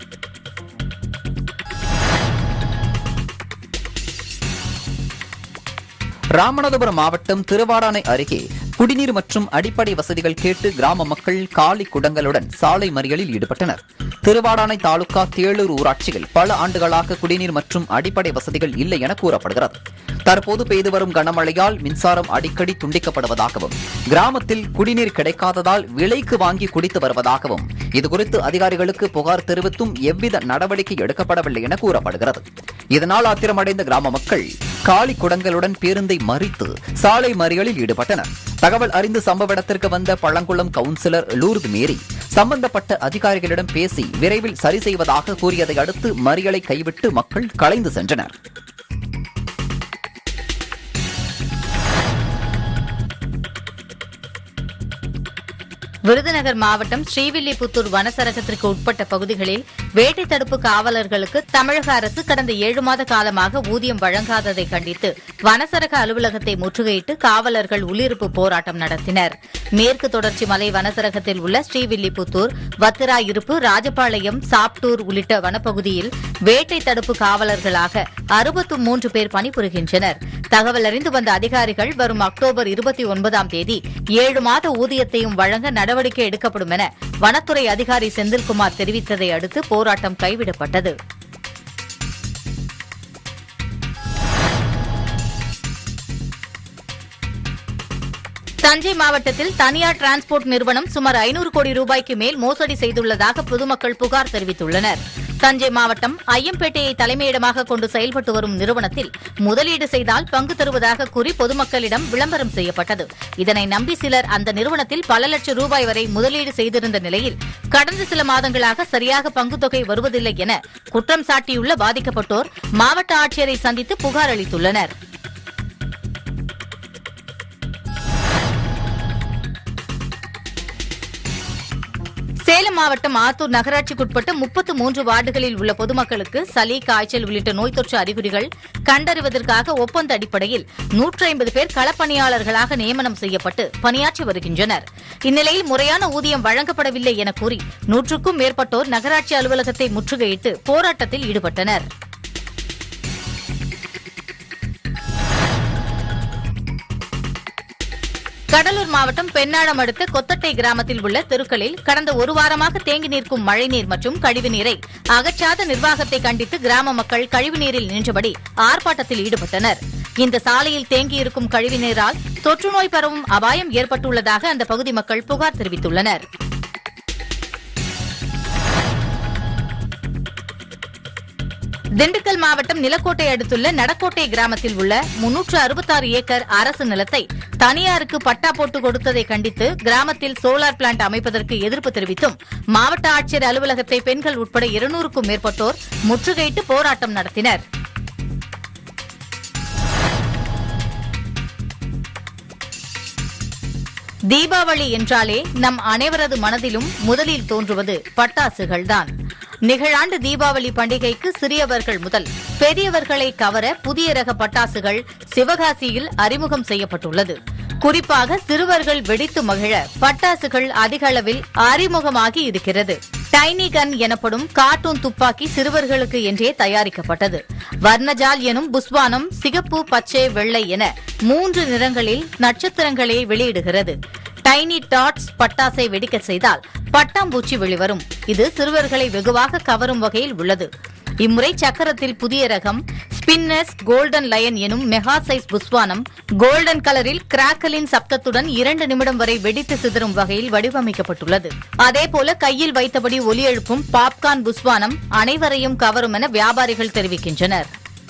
ராமநாதபுரம் மாவட்டம் திருவாடானை அருகே குடிநீர் மற்றும் அடிப்படை வசதிகள் கேட்டு கிராம மக்கள் காலி குடங்களுடன் சாலை மறியலில் ஈடுபட்டனர் திருவாடானை தாலுகா தேளூர் ஊராட்சியில் பல ஆண்டுகளாக குடிநீர் மற்றும் அடிப்படை வசதிகள் இல்லை என கூறப்படுகிறது தற்போது பெய்து வரும் கனமழையால் மின்சாரம் அடிக்கடி துண்டிக்கப்படுவதாகவும் கிராமத்தில் குடிநீர் கிடைக்காததால் விலைக்கு வாங்கி குடித்து வருவதாகவும் இதுகுறித்து அதிகாரிகளுக்கு புகார் தெரிவித்தும் எவ்வித நடவடிக்கை எடுக்கப்படவில்லை என கூறப்படுகிறது இதனால் ஆத்திரமடைந்த கிராம மக்கள் காலி குடங்களுடன் பேருந்தை மறித்து சாலை மறியலில் ஈடுபட்டனர் தகவல் அறிந்து சம்பவ இடத்திற்கு வந்த பழங்குளம் கவுன்சிலர் லூர்து மேரி சம்பந்தப்பட்ட அதிகாரிகளிடம் பேசி விரைவில் சரி செய்வதாக கூறியதை அடுத்து மறியலை கைவிட்டு மக்கள் கலைந்து சென்றனர்
விருதுநகர் மாவட்டம் ஸ்ரீவில்லிபுத்தூர் வனசரகத்திற்கு உட்பட்ட பகுதிகளில் வேட்டை தடுப்பு காவலர்களுக்கு தமிழக அரசு கடந்த ஏழு மாத காலமாக ஊதியம் வழங்காததை கண்டித்து வனசரக அலுவலகத்தை முற்றுகையிட்டு காவலர்கள் உள்ளிருப்பு போராட்டம் நடத்தினர் மேற்கு தொடர்ச்சி மலை வனசரகத்தில் உள்ள ஸ்ரீவில்லிபுத்தூர் வத்திராயிருப்பு ராஜபாளையம் சாப்டூர் உள்ளிட்ட வனப்பகுதியில் வேட்டை தடுப்பு காவலர்களாக அறுபத்து மூன்று பேர் பணிபுரிகின்றனர் தகவல் அறிந்து வந்த அதிகாரிகள் வரும் அக்டோபர் இருபத்தி ஒன்பதாம் தேதி ஏழு மாத ஊதியத்தையும் வழங்க நடவடிக்கை எடுக்கப்படும் என வனத்துறை அதிகாரி செந்தில்குமார் தெரிவித்ததை அடுத்து போராட்டம் கைவிடப்பட்டது தஞ்சை மாவட்டத்தில் தனியார் டிரான்ஸ்போர்ட் நிறுவனம் சுமார் ஐநூறு கோடி ரூபாய்க்கு மேல் மோசடி செய்துள்ளதாக பொதுமக்கள் புகார் தெரிவித்துள்ளனர் தஞ்சை மாவட்டம் ஐயம்பேட்டையை தலைமையிடமாக கொண்டு செயல்பட்டு வரும் நிறுவனத்தில் முதலீடு செய்தால் பங்கு தருவதாக கூறி பொதுமக்களிடம் விளம்பரம் செய்யப்பட்டது இதனை நம்பி சிலர் அந்த நிறுவனத்தில் பல லட்சம் ரூபாய் வரை முதலீடு செய்திருந்த நிலையில் கடந்த சில மாதங்களாக சரியாக பங்குத் தொகை வருவதில்லை என குற்றம் சாட்டியுள்ள பாதிக்கப்பட்டோர் மாவட்ட ஆட்சியரை சந்தித்து புகார் அளித்துள்ளனர் சேலம் மாவட்டம் ஆத்தூர் நகராட்சிக்குட்பட்ட முப்பத்து மூன்று வார்டுகளில் உள்ள பொதுமக்களுக்கு சளி காய்ச்சல் உள்ளிட்ட நோய் தொற்று அறிகுறிகள் கண்டறிவதற்காக ஒப்பந்த அடிப்படையில் நூற்றி ஐம்பது பேர் களப்பணியாளர்களாக நியமனம் செய்யப்பட்டு பணியாற்றி வருகின்றனர் இந்நிலையில் முறையான ஊதியம் வழங்கப்படவில்லை என கூறி நூற்றுக்கும் மேற்பட்டோர் நகராட்சி அலுவலகத்தை முற்றுகையிட்டு போராட்டத்தில் ஈடுபட்டனர் கடலூர் மாவட்டம் பெண்ணாடம் அடுத்த கொத்தட்டை கிராமத்தில் உள்ள தெருக்களில் கடந்த ஒரு வாரமாக தேங்கி நிற்கும் மழைநீர் மற்றும் கழிவுநீரை அகற்றாத நிர்வாகத்தை கண்டித்து கிராம மக்கள் கழிவுநீரில் நின்றபடி ஆர்ப்பாட்டத்தில் ஈடுபட்டனர் இந்த சாலையில் தேங்கியிருக்கும் கழிவுநீரால் தொற்றுநோய் பரவும் அபாயம் ஏற்பட்டுள்ளதாக அந்த பகுதி மக்கள் புகார் தெரிவித்துள்ளனர் திண்டுக்கல் மாவட்டம் நிலக்கோட்டை அடுத்துள்ள நடக்கோட்டை கிராமத்தில் உள்ள முன்னூற்று அறுபத்தாறு ஏக்கர் அரசு நிலத்தை தனியாருக்கு பட்டா போட்டு கொடுத்ததை கண்டித்து கிராமத்தில் சோலார் பிளான்ட் அமைப்பதற்கு எதிர்ப்பு தெரிவித்தும் மாவட்ட ஆட்சியர் அலுவலகத்தை பெண்கள் உட்பட இருநூறுக்கும் மேற்பட்டோர் முற்றுகையிட்டு போராட்டம் நடத்தினர் தீபாவளி என்றாலே நம் அனைவரது மனதிலும் முதலில் தோன்றுவது பட்டாசுகள்தான் நிகழாண்டு தீபாவளி பண்டிகைக்கு சிறியவர்கள் முதல் பெரியவர்களை கவர புதிய ரக பட்டாசுகள் சிவகாசியில் அறிமுகம் செய்யப்பட்டுள்ளது குறிப்பாக சிறுவர்கள் வெடித்து மகிழ பட்டாசுகள் அதிக அளவில் அறிமுகமாகி இருக்கிறது டைனி கன் எனப்படும் கார்ட்டூன் துப்பாக்கி சிறுவர்களுக்கு என்றே தயாரிக்கப்பட்டது வர்ணஜால் எனும் புஸ்வானம் சிகப்பு பச்சை வெள்ளை என மூன்று நிறங்களில் நட்சத்திரங்களை வெளியிடுகிறது டைனி டாட்ஸ் பட்டாசை வெடிக்க செய்தால் பட்டாம்பூச்சி வெளிவரும் இது சிறுவர்களை வெகுவாக கவரும் வகையில் உள்ளது இம்முறை சக்கரத்தில் புதிய ரகம் ஸ்பின்னஸ் கோல்டன் லயன் எனும் மெகா சைஸ் புஸ்வானம் கோல்டன் கலரில் கிராக்கலின் சப்தத்துடன் இரண்டு நிமிடம் வரை வெடித்து சிதறும் வகையில் வடிவமைக்கப்பட்டுள்ளது அதேபோல கையில் வைத்தபடி ஒலி எழுப்பும் பாப்கார்ன் புஸ்வானம் அனைவரையும் கவரும் என வியாபாரிகள் தெரிவிக்கின்றனர்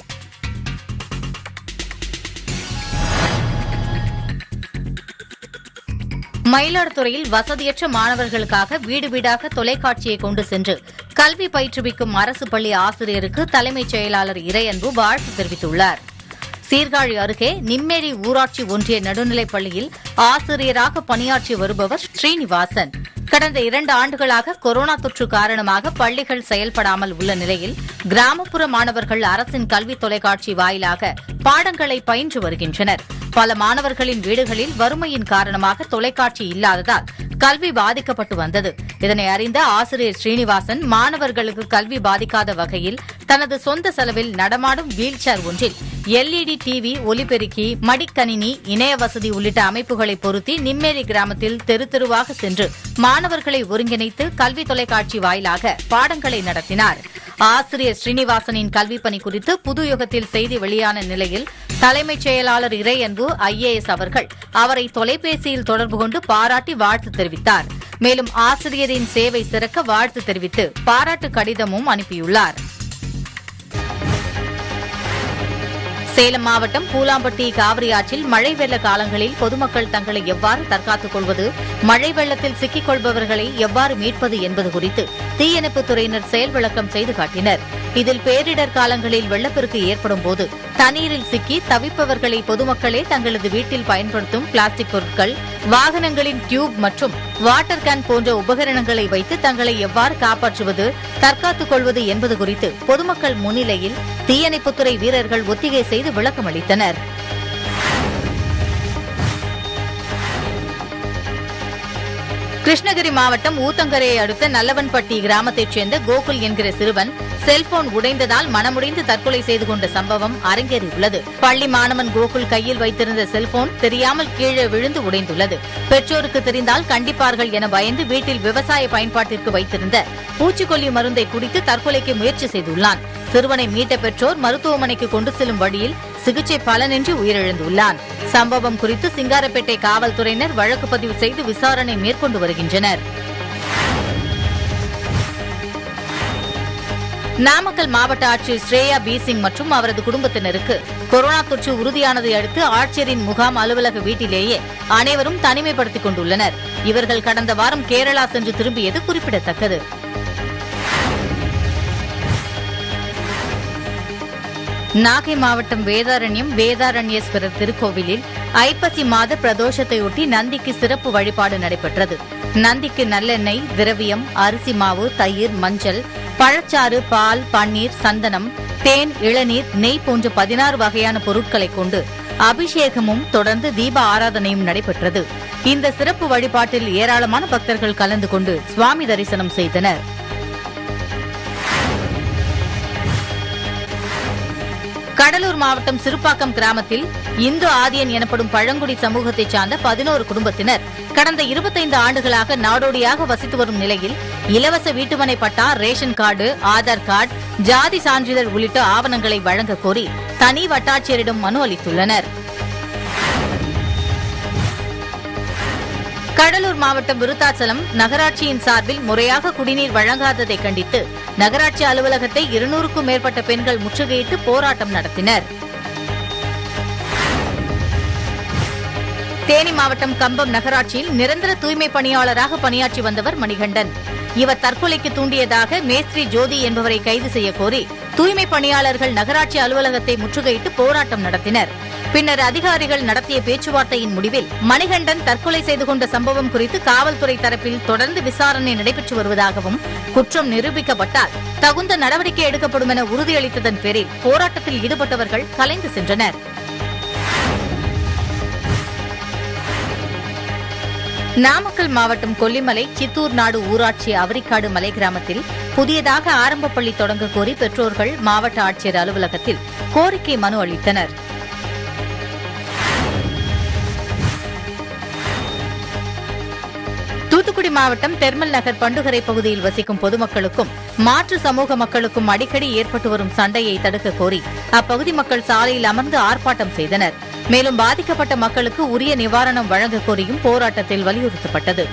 மயிலாடுதுறையில் வசதியற்ற மாணவர்களுக்காக வீடு வீடாக தொலைக்காட்சியை கொண்டு சென்று கல்வி பயிற்றுவிக்கும் அரசு பள்ளி ஆசிரியருக்கு தலைமைச் செயலாளர் இறையன்பு வாழ்த்து தெரிவித்துள்ளார் சீர்காழி அருகே நிம்மேரி ஊராட்சி ஒன்றிய நடுநிலைப் பள்ளியில் ஆசிரியராக பணியாற்றி வருபவர் ஸ்ரீனிவாசன் கடந்த இரண்டு ஆண்டுகளாக கொரோனா தொற்று காரணமாக பள்ளிகள் செயல்படாமல் உள்ள நிலையில் கிராமப்புற மாணவர்கள் அரசின் கல்வி தொலைக்காட்சி வாயிலாக பாடங்களை பயின்று வருகின்றனர் பல மாணவர்களின் வீடுகளில் வறுமையின் காரணமாக தொலைக்காட்சி இல்லாததால் கல்வி பாதிக்கப்பட்டு வந்தது இதனை அறிந்த ஆசிரியர் ஸ்ரீனிவாசன் மாணவர்களுக்கு கல்வி பாதிக்காத வகையில் தனது சொந்த செலவில் நடமாடும் வீல் சேர் ஒன்றில் எல்இடி டிவி ஒலிபெருக்கி மடிக்கணினி இணைய வசதி உள்ளிட்ட அமைப்புகளை பொருத்தி நிம்மேரி கிராமத்தில் தெரு தெருவாக சென்று மாணவர்களை ஒருங்கிணைத்து கல்வி தொலைக்காட்சி வாயிலாக பாடங்களை நடத்தினார் ஆசிரியர் ஸ்ரீனிவாசனின் கல்வி பணி குறித்து புது யுகத்தில் செய்தி வெளியான நிலையில் தலைமைச் செயலாளர் இறையன்பு ஐஏஎஸ் அவர்கள் அவரை தொலைபேசியில் தொடர்பு கொண்டு பாராட்டி வாழ்த்து தெரிவித்தார் மேலும் ஆசிரியரின் சேவை சிறக்க வாழ்த்து தெரிவித்து பாராட்டு கடிதமும் அனுப்பியுள்ளார் சேலம் மாவட்டம் பூலாம்பட்டி காவிரி ஆற்றில் மழை வெள்ள காலங்களில் பொதுமக்கள் தங்களை எவ்வாறு தற்காத்துக் கொள்வது மழை வெள்ளத்தில் சிக்கிக் கொள்பவர்களை எவ்வாறு மீட்பது என்பது குறித்து தீயணைப்புத் துறையினர் செயல் விளக்கம் செய்து காட்டினர் இதில் பேரிடர் காலங்களில் வெள்ளப்பெருக்கு ஏற்படும் போது தண்ணீரில் சிக்கி தவிப்பவர்களை பொதுமக்களே தங்களது வீட்டில் பயன்படுத்தும் பிளாஸ்டிக் பொருட்கள் வாகனங்களின் டியூப் மற்றும் வாட்டர் கேன் போன்ற உபகரணங்களை வைத்து தங்களை எவ்வாறு காப்பாற்றுவது தற்காத்துக் கொள்வது என்பது குறித்து பொதுமக்கள் முன்னிலையில் தீயணைப்புத்துறை வீரர்கள் ஒத்திகை செய்து விளக்கம் அளித்தனர் கிருஷ்ணகிரி மாவட்டம் ஊத்தங்கரையை அடுத்த நல்லவன்பட்டி கிராமத்தைச் சேர்ந்த கோகுல் என்கிற சிறுவன் செல்போன் உடைந்ததால் மனமுடைந்து தற்கொலை செய்து கொண்ட சம்பவம் அரங்கேறியுள்ளது பள்ளி மாணவன் கோகுல் கையில் வைத்திருந்த செல்போன் தெரியாமல் கீழே விழுந்து உடைந்துள்ளது பெற்றோருக்கு தெரிந்தால் கண்டிப்பார்கள் என பயந்து வீட்டில் விவசாய பயன்பாட்டிற்கு வைத்திருந்த பூச்சிக்கொல்லி மருந்தை குடித்து தற்கொலைக்கு முயற்சி செய்துள்ளான் சிறுவனை மீட்ட பெற்றோர் மருத்துவமனைக்கு கொண்டு செல்லும் வழியில் சிகிச்சை பலனின்றி உயிரிழந்துள்ளான் சம்பவம் குறித்து சிங்காரப்பேட்டை காவல்துறையினர் வழக்கு பதிவு செய்து விசாரணை மேற்கொண்டு வருகின்றனர் நாமக்கல் மாவட்ட ஆட்சியர் ஸ்ரேயா பி சிங் மற்றும் அவரது குடும்பத்தினருக்கு கொரோனா தொற்று உறுதியானதை அடுத்து ஆட்சியரின் முகாம் அலுவலக வீட்டிலேயே அனைவரும் தனிமைப்படுத்திக் கொண்டுள்ளனர் இவர்கள் கடந்த வாரம் கேரளா சென்று திரும்பியது குறிப்பிடத்தக்கது நாகை மாவட்டம் வேதாரண்யம் வேதாரண்யேஸ்வரர் திருக்கோவிலில் ஐப்பசி மாத பிரதோஷத்தையொட்டி நந்திக்கு சிறப்பு வழிபாடு நடைபெற்றது நந்திக்கு நல்லெண்ணெய் திரவியம் அரிசி மாவு தயிர் மஞ்சள் பழச்சாறு பால் பன்னீர் சந்தனம் தேன் இளநீர் நெய் போன்ற பதினாறு வகையான பொருட்களை கொண்டு அபிஷேகமும் தொடர்ந்து தீப ஆராதனையும் நடைபெற்றது இந்த சிறப்பு வழிபாட்டில் ஏராளமான பக்தர்கள் கலந்து கொண்டு சுவாமி தரிசனம் செய்தனர் கடலூர் மாவட்டம் சிறுப்பாக்கம் கிராமத்தில் இந்து ஆதியன் எனப்படும் பழங்குடி சமூகத்தைச் சார்ந்த பதினோரு குடும்பத்தினர் கடந்த இருபத்தைந்து ஆண்டுகளாக நாடோடியாக வசித்து வரும் நிலையில் இலவச வீட்டுமனை பட்டா ரேஷன் கார்டு ஆதார் கார்டு ஜாதி சான்றிதழ் உள்ளிட்ட ஆவணங்களை வழங்க கோரி தனி வட்டாட்சியரிடம் மனு அளித்துள்ளனர் கடலூர் மாவட்டம் விருத்தாச்சலம் நகராட்சியின் சார்பில் முறையாக குடிநீர் வழங்காததை கண்டித்து நகராட்சி அலுவலகத்தை இருநூறுக்கும் மேற்பட்ட பெண்கள் முற்றுகையிட்டு போராட்டம் நடத்தினர் தேனி மாவட்டம் கம்பம் நகராட்சியில் நிரந்தர தூய்மை பணியாளராக பணியாற்றி வந்தவர் மணிகண்டன் இவர் தற்கொலைக்கு தூண்டியதாக மேஸ்திரி ஜோதி என்பவரை கைது செய்ய கோரி தூய்மை பணியாளர்கள் நகராட்சி அலுவலகத்தை முற்றுகையிட்டு போராட்டம் நடத்தினர் பின்னர் அதிகாரிகள் நடத்திய பேச்சுவார்த்தையின் முடிவில் மணிகண்டன் தற்கொலை செய்து கொண்ட சம்பவம் குறித்து காவல்துறை தரப்பில் தொடர்ந்து விசாரணை நடைபெற்று வருவதாகவும் குற்றம் நிரூபிக்கப்பட்டால் தகுந்த நடவடிக்கை எடுக்கப்படும் என உறுதியளித்ததன் பேரில் போராட்டத்தில் ஈடுபட்டவர்கள் கலைந்து சென்றனர் நாமக்கல் மாவட்டம் கொல்லிமலை சித்தூர் நாடு ஊராட்சி அவரிக்காடு மலை கிராமத்தில் புதியதாக ஆரம்ப பள்ளி தொடங்க கோரி பெற்றோர்கள் மாவட்ட ஆட்சியர் அலுவலகத்தில் கோரிக்கை மனு அளித்தனர் தூத்துக்குடி மாவட்டம் தெர்மல் நகர் பண்டுகரை பகுதியில் வசிக்கும் பொதுமக்களுக்கும் மாற்று சமூக மக்களுக்கும் அடிக்கடி ஏற்பட்டு வரும் சண்டையை தடுக்க கோரி அப்பகுதி மக்கள் சாலையில் அமர்ந்து ஆர்ப்பாட்டம் செய்தனர் மேலும் பாதிக்கப்பட்ட மக்களுக்கு உரிய நிவாரணம் வழங்க கோரியும் போராட்டத்தில் வலியுறுத்தப்பட்டது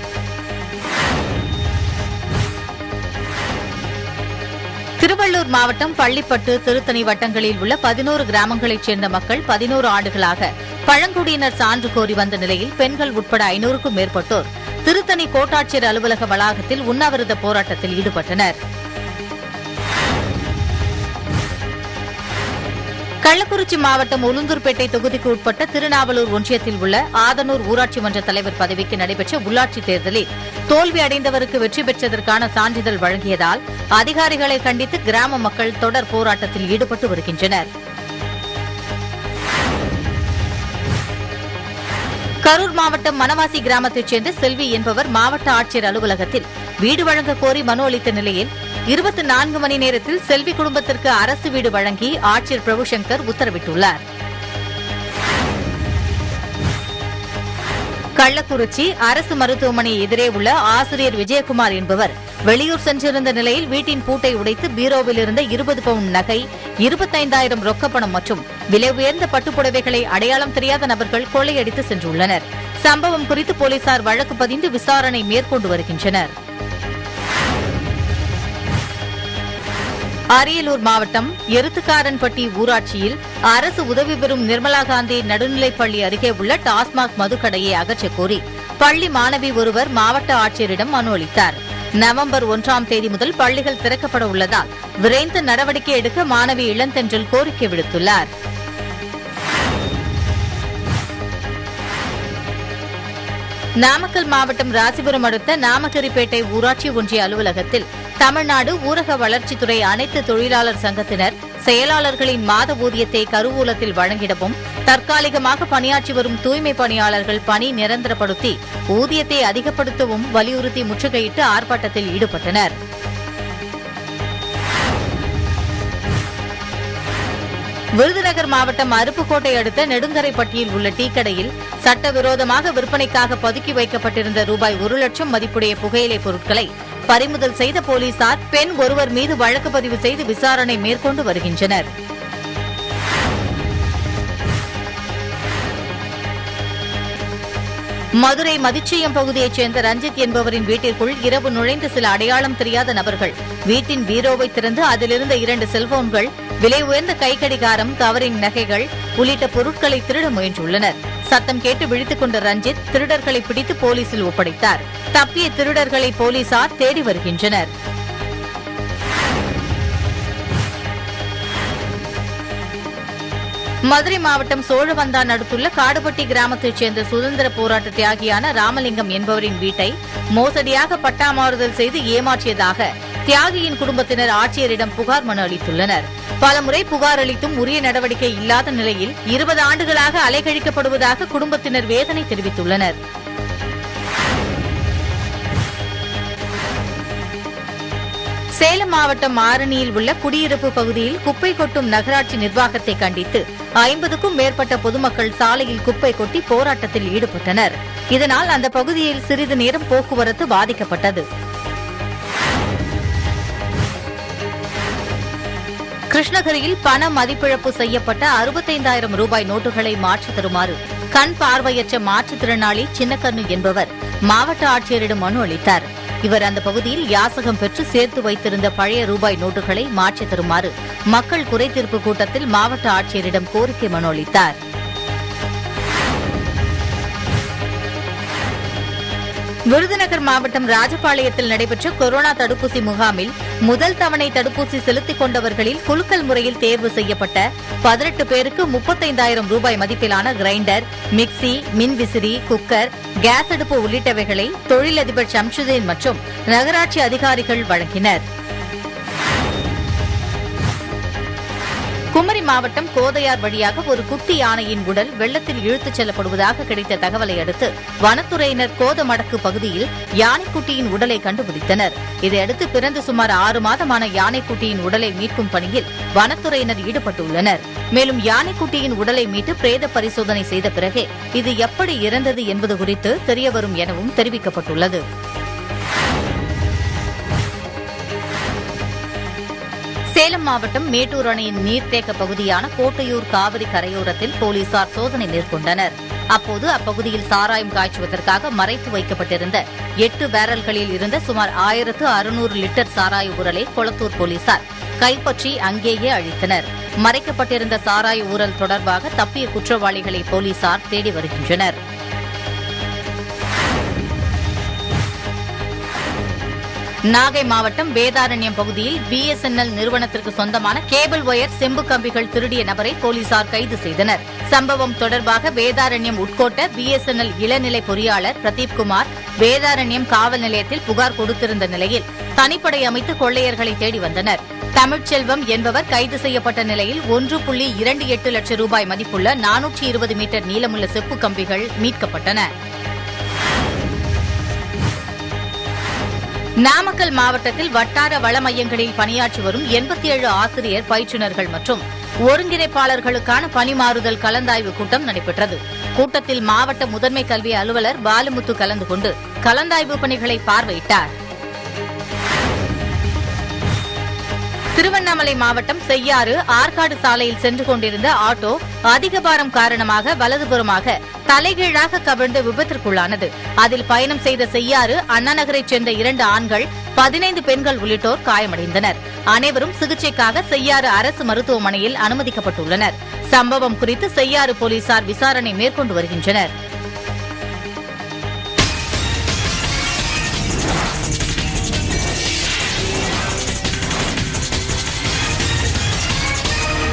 திருவள்ளூர் மாவட்டம் பள்ளிப்பட்டு திருத்தணி வட்டங்களில் உள்ள பதினோரு கிராமங்களைச் சேர்ந்த மக்கள் பதினோரு ஆண்டுகளாக பழங்குடியினர் சான்று கோரி வந்த நிலையில் பெண்கள் உட்பட ஐநூறுக்கும் மேற்பட்டோர் திருத்தணி கோட்டாட்சியர் அலுவலக வளாகத்தில் உண்ணாவிரத போராட்டத்தில் ஈடுபட்டனர் கள்ளக்குறிச்சி மாவட்டம் உளுந்தூர்பேட்டை தொகுதிக்கு உட்பட்ட திருநாவலூர் ஒன்றியத்தில் உள்ள ஆதனூர் ஊராட்சி மன்ற தலைவர் பதவிக்கு நடைபெற்ற உள்ளாட்சித் தேர்தலில் தோல்வி அடைந்தவருக்கு வெற்றி பெற்றதற்கான சான்றிதழ் வழங்கியதால் அதிகாரிகளை கண்டித்து கிராம மக்கள் தொடர் போராட்டத்தில் ஈடுபட்டு வருகின்றனர் கரூர் மாவட்டம் மணவாசி கிராமத்தைச் சேர்ந்த செல்வி என்பவர் மாவட்ட ஆட்சியர் அலுவலகத்தில் வீடு வழங்க கோரி மனு அளித்த நிலையில் இருபத்தி நான்கு மணி நேரத்தில் செல்வி குடும்பத்திற்கு அரசு வீடு வழங்கி ஆட்சியர் பிரபுசங்கர் உத்தரவிட்டுள்ளார் கள்ளக்குறிச்சி அரசு மருத்துவமனை எதிரே உள்ள ஆசிரியர் விஜயகுமார் என்பவர் வெளியூர் சென்றிருந்த நிலையில் வீட்டின் பூட்டை உடைத்து பீரோவில் இருந்த இருபது பவுண்ட் நகை இருபத்தைந்தாயிரம் ரொக்கப்பணம் மற்றும் விலை உயர்ந்த பட்டுப்புடவைகளை அடையாளம் தெரியாத நபர்கள் கொள்ளையடித்து சென்றுள்ளனர் சம்பவம் குறித்து போலீசார் வழக்கு பதிந்து விசாரணை மேற்கொண்டு வருகின்றனர் அரியலூர் மாவட்டம் எருத்துக்காரன்பட்டி ஊராட்சியில் அரசு உதவி பெறும் நிர்மலா காந்தி நடுநிலைப்பள்ளி அருகே உள்ள டாஸ்மாக் மதுக்கடையை அகற்றக் கோரி பள்ளி மாணவி ஒருவர் மாவட்ட ஆட்சியரிடம் மனு அளித்தார் நவம்பர் ஒன்றாம் தேதி முதல் பள்ளிகள் திறக்கப்பட உள்ளதால் விரைந்து நடவடிக்கை எடுக்க மாணவி இளந்தென்றல் கோரிக்கை விடுத்துள்ளார் நாமக்கல் மாவட்டம் ராசிபுரம் அடுத்த நாமக்கரிப்பேட்டை ஊராட்சி ஒன்றிய அலுவலகத்தில் தமிழ்நாடு ஊரக வளர்ச்சித்துறை அனைத்து தொழிலாளர் சங்கத்தினர் செயலாளர்களின் மாத ஊதியத்தை கருவூலத்தில் வழங்கிடவும் தற்காலிகமாக பணியாற்றி வரும் தூய்மை பணியாளர்கள் பணி நிரந்தரப்படுத்தி ஊதியத்தை அதிகப்படுத்தவும் வலியுறுத்தி முற்றுகையிட்டு ஆர்ப்பாட்டத்தில் ஈடுபட்டனர் விருதுநகர் மாவட்டம் அருப்புக்கோட்டை அடுத்த நெடுங்கரைப்பட்டியில் உள்ள டீக்கடையில் சட்டவிரோதமாக விற்பனைக்காக பதுக்கி வைக்கப்பட்டிருந்த ரூபாய் ஒரு லட்சம் மதிப்புடைய புகையிலை பொருட்களை பறிமுதல் செய்த போலீசார் பெண் ஒருவர் மீது வழக்கு பதிவு செய்து விசாரணை மேற்கொண்டு வருகின்றனர் மதுரை மதிச்சயம் பகுதியைச் சேர்ந்த ரஞ்சித் என்பவரின் வீட்டிற்குள் இரவு நுழைந்த சில அடையாளம் தெரியாத நபர்கள் வீட்டின் பீரோவை திறந்து அதிலிருந்த இரண்டு செல்போன்கள் விலை உயர்ந்த கைக்கடிகாரம் கவரிங் நகைகள் உள்ளிட்ட பொருட்களை திருட முயன்றுள்ளனர் சத்தம் கேட்டு விழித்துக் கொண்ட ரஞ்சித் திருடர்களை பிடித்து போலீசில் ஒப்படைத்தார் தப்பிய திருடர்களை போலீசார் தேடி வருகின்றனர் மதுரை மாவட்டம் சோழவந்தான் அடுத்துள்ள காடுபட்டி கிராமத்தைச் சேர்ந்த சுதந்திர போராட்ட தியாகியான ராமலிங்கம் என்பவரின் வீட்டை மோசடியாக பட்டா மாறுதல் செய்து ஏமாற்றியதாக தியாகியின் குடும்பத்தினர் ஆட்சியரிடம் புகார் மனு அளித்துள்ளனர் பலமுறை புகார் அளித்தும் உரிய நடவடிக்கை இல்லாத நிலையில் இருபது ஆண்டுகளாக அலைகழிக்கப்படுவதாக குடும்பத்தினர் வேதனை தெரிவித்துள்ளனர் சேலம் மாவட்டம் ஆரணியில் உள்ள குடியிருப்பு பகுதியில் குப்பை கொட்டும் நகராட்சி நிர்வாகத்தை கண்டித்து ஐம்பதுக்கும் மேற்பட்ட பொதுமக்கள் சாலையில் குப்பை கொட்டி போராட்டத்தில் ஈடுபட்டனர் இதனால் அந்த பகுதியில் சிறிது நேரம் போக்குவரத்து பாதிக்கப்பட்டது கிருஷ்ணகிரியில் பண மதிப்பிழப்பு செய்யப்பட்ட அறுபத்தைந்தாயிரம் ரூபாய் நோட்டுகளை மாற்றித் தருமாறு கண் பார்வையற்ற மாற்றுத்திறனாளி சின்னக்கண்ணு என்பவர் மாவட்ட ஆட்சியரிடம் மனு அளித்தார் இவர் அந்த பகுதியில் யாசகம் பெற்று சேர்த்து வைத்திருந்த பழைய ரூபாய் நோட்டுகளை மாற்றித் தருமாறு மக்கள் குறைதீர்ப்பு கூட்டத்தில் மாவட்ட ஆட்சியரிடம் கோரிக்கை மனு அளித்தார் விருதுநகர் மாவட்டம் ராஜபாளையத்தில் நடைபெற்ற கொரோனா தடுப்பூசி முகாமில் முதல் தவணை தடுப்பூசி செலுத்திக் கொண்டவர்களில் குலுக்கல் முறையில் தேர்வு செய்யப்பட்ட பதினெட்டு பேருக்கு முப்பத்தைந்தாயிரம் ரூபாய் மதிப்பிலான கிரைண்டர் மிக்சி மின்விசிறி குக்கர் கேஸ் அடுப்பு உள்ளிட்டவைகளை தொழிலதிபர் ஷம்சுதீன் மற்றும் நகராட்சி அதிகாரிகள் வழங்கினர் குமரி மாவட்டம் கோதையார் வழியாக ஒரு குட்டி யானையின் உடல் வெள்ளத்தில் இழுத்துச் செல்லப்படுவதாக கிடைத்த தகவலை அடுத்து வனத்துறையினர் கோதமடக்கு பகுதியில் யானைக்குட்டியின் உடலை கண்டுபிடித்தனர் இதையடுத்து பிறந்து சுமார் ஆறு மாதமான யானைக்குட்டியின் உடலை மீட்கும் பணியில் வனத்துறையினர் ஈடுபட்டுள்ளனர் மேலும் யானைக்குட்டியின் உடலை மீட்டு பிரேத பரிசோதனை செய்த பிறகே இது எப்படி இறந்தது என்பது குறித்து தெரியவரும் எனவும் தெரிவிக்கப்பட்டுள்ளது சேலம் மாவட்டம் மேட்டூர் அணையின் நீர்த்தேக்க பகுதியான கோட்டையூர் காவிரி கரையோரத்தில் போலீசார் சோதனை மேற்கொண்டனர் அப்போது அப்பகுதியில் சாராயம் காய்ச்சுவதற்காக மறைத்து வைக்கப்பட்டிருந்த எட்டு பேரல்களில் இருந்த சுமார் ஆயிரத்து அறுநூறு லிட்டர் சாராய ஊரலை கொளத்தூர் போலீசார் கைப்பற்றி அங்கேயே அழித்தனர் மறைக்கப்பட்டிருந்த சாராய ஊரல் தொடர்பாக தப்பிய குற்றவாளிகளை போலீசார் தேடி வருகின்றனர் நாகை மாவட்டம் வேதாரண்யம் பகுதியில் பிஎஸ்என்எல் நிறுவனத்திற்கு சொந்தமான கேபிள் ஒயர் செம்பு கம்பிகள் திருடிய நபரை போலீசார் கைது செய்தனர் சம்பவம் தொடர்பாக வேதாரண்யம் உட்கோட்ட பிஎஸ்என்எல் இளநிலை பொறியாளர் பிரதீப் குமார் வேதாரண்யம் காவல் நிலையத்தில் புகார் கொடுத்திருந்த நிலையில் தனிப்படை அமைத்து கொள்ளையர்களை தேடி வந்தனர் தமிழ்ச்செல்வம் என்பவர் கைது செய்யப்பட்ட நிலையில் ஒன்று புள்ளி இரண்டு எட்டு லட்சம் ரூபாய் மதிப்புள்ள நானூற்றி இருபது மீட்டர் நீளமுள்ள செப்பு கம்பிகள் மீட்கப்பட்டன நாமக்கல் மாவட்டத்தில் வட்டார வள மையங்களில் பணியாற்றி வரும் எண்பத்தி ஏழு ஆசிரியர் பயிற்றுநர்கள் மற்றும் ஒருங்கிணைப்பாளர்களுக்கான பணிமாறுதல் கலந்தாய்வு கூட்டம் நடைபெற்றது கூட்டத்தில் மாவட்ட முதன்மை கல்வி அலுவலர் பாலுமுத்து கலந்து கொண்டு கலந்தாய்வு பணிகளை பார்வையிட்டார் திருவண்ணாமலை மாவட்டம் செய்யாறு ஆற்காடு சாலையில் சென்று கொண்டிருந்த ஆட்டோ அதிக பாரம் காரணமாக வலதுபுறமாக தலைகீழாக கவிழ்ந்து விபத்திற்குள்ளானது அதில் பயணம் செய்த செய்யாறு அண்ணா நகரைச் சேர்ந்த இரண்டு ஆண்கள் பதினைந்து பெண்கள் உள்ளிட்டோர் காயமடைந்தனர் அனைவரும் சிகிச்சைக்காக செய்யாறு அரசு மருத்துவமனையில் அனுமதிக்கப்பட்டுள்ளனர் சம்பவம் குறித்து செய்யாறு போலீசார் விசாரணை மேற்கொண்டு வருகின்றனர்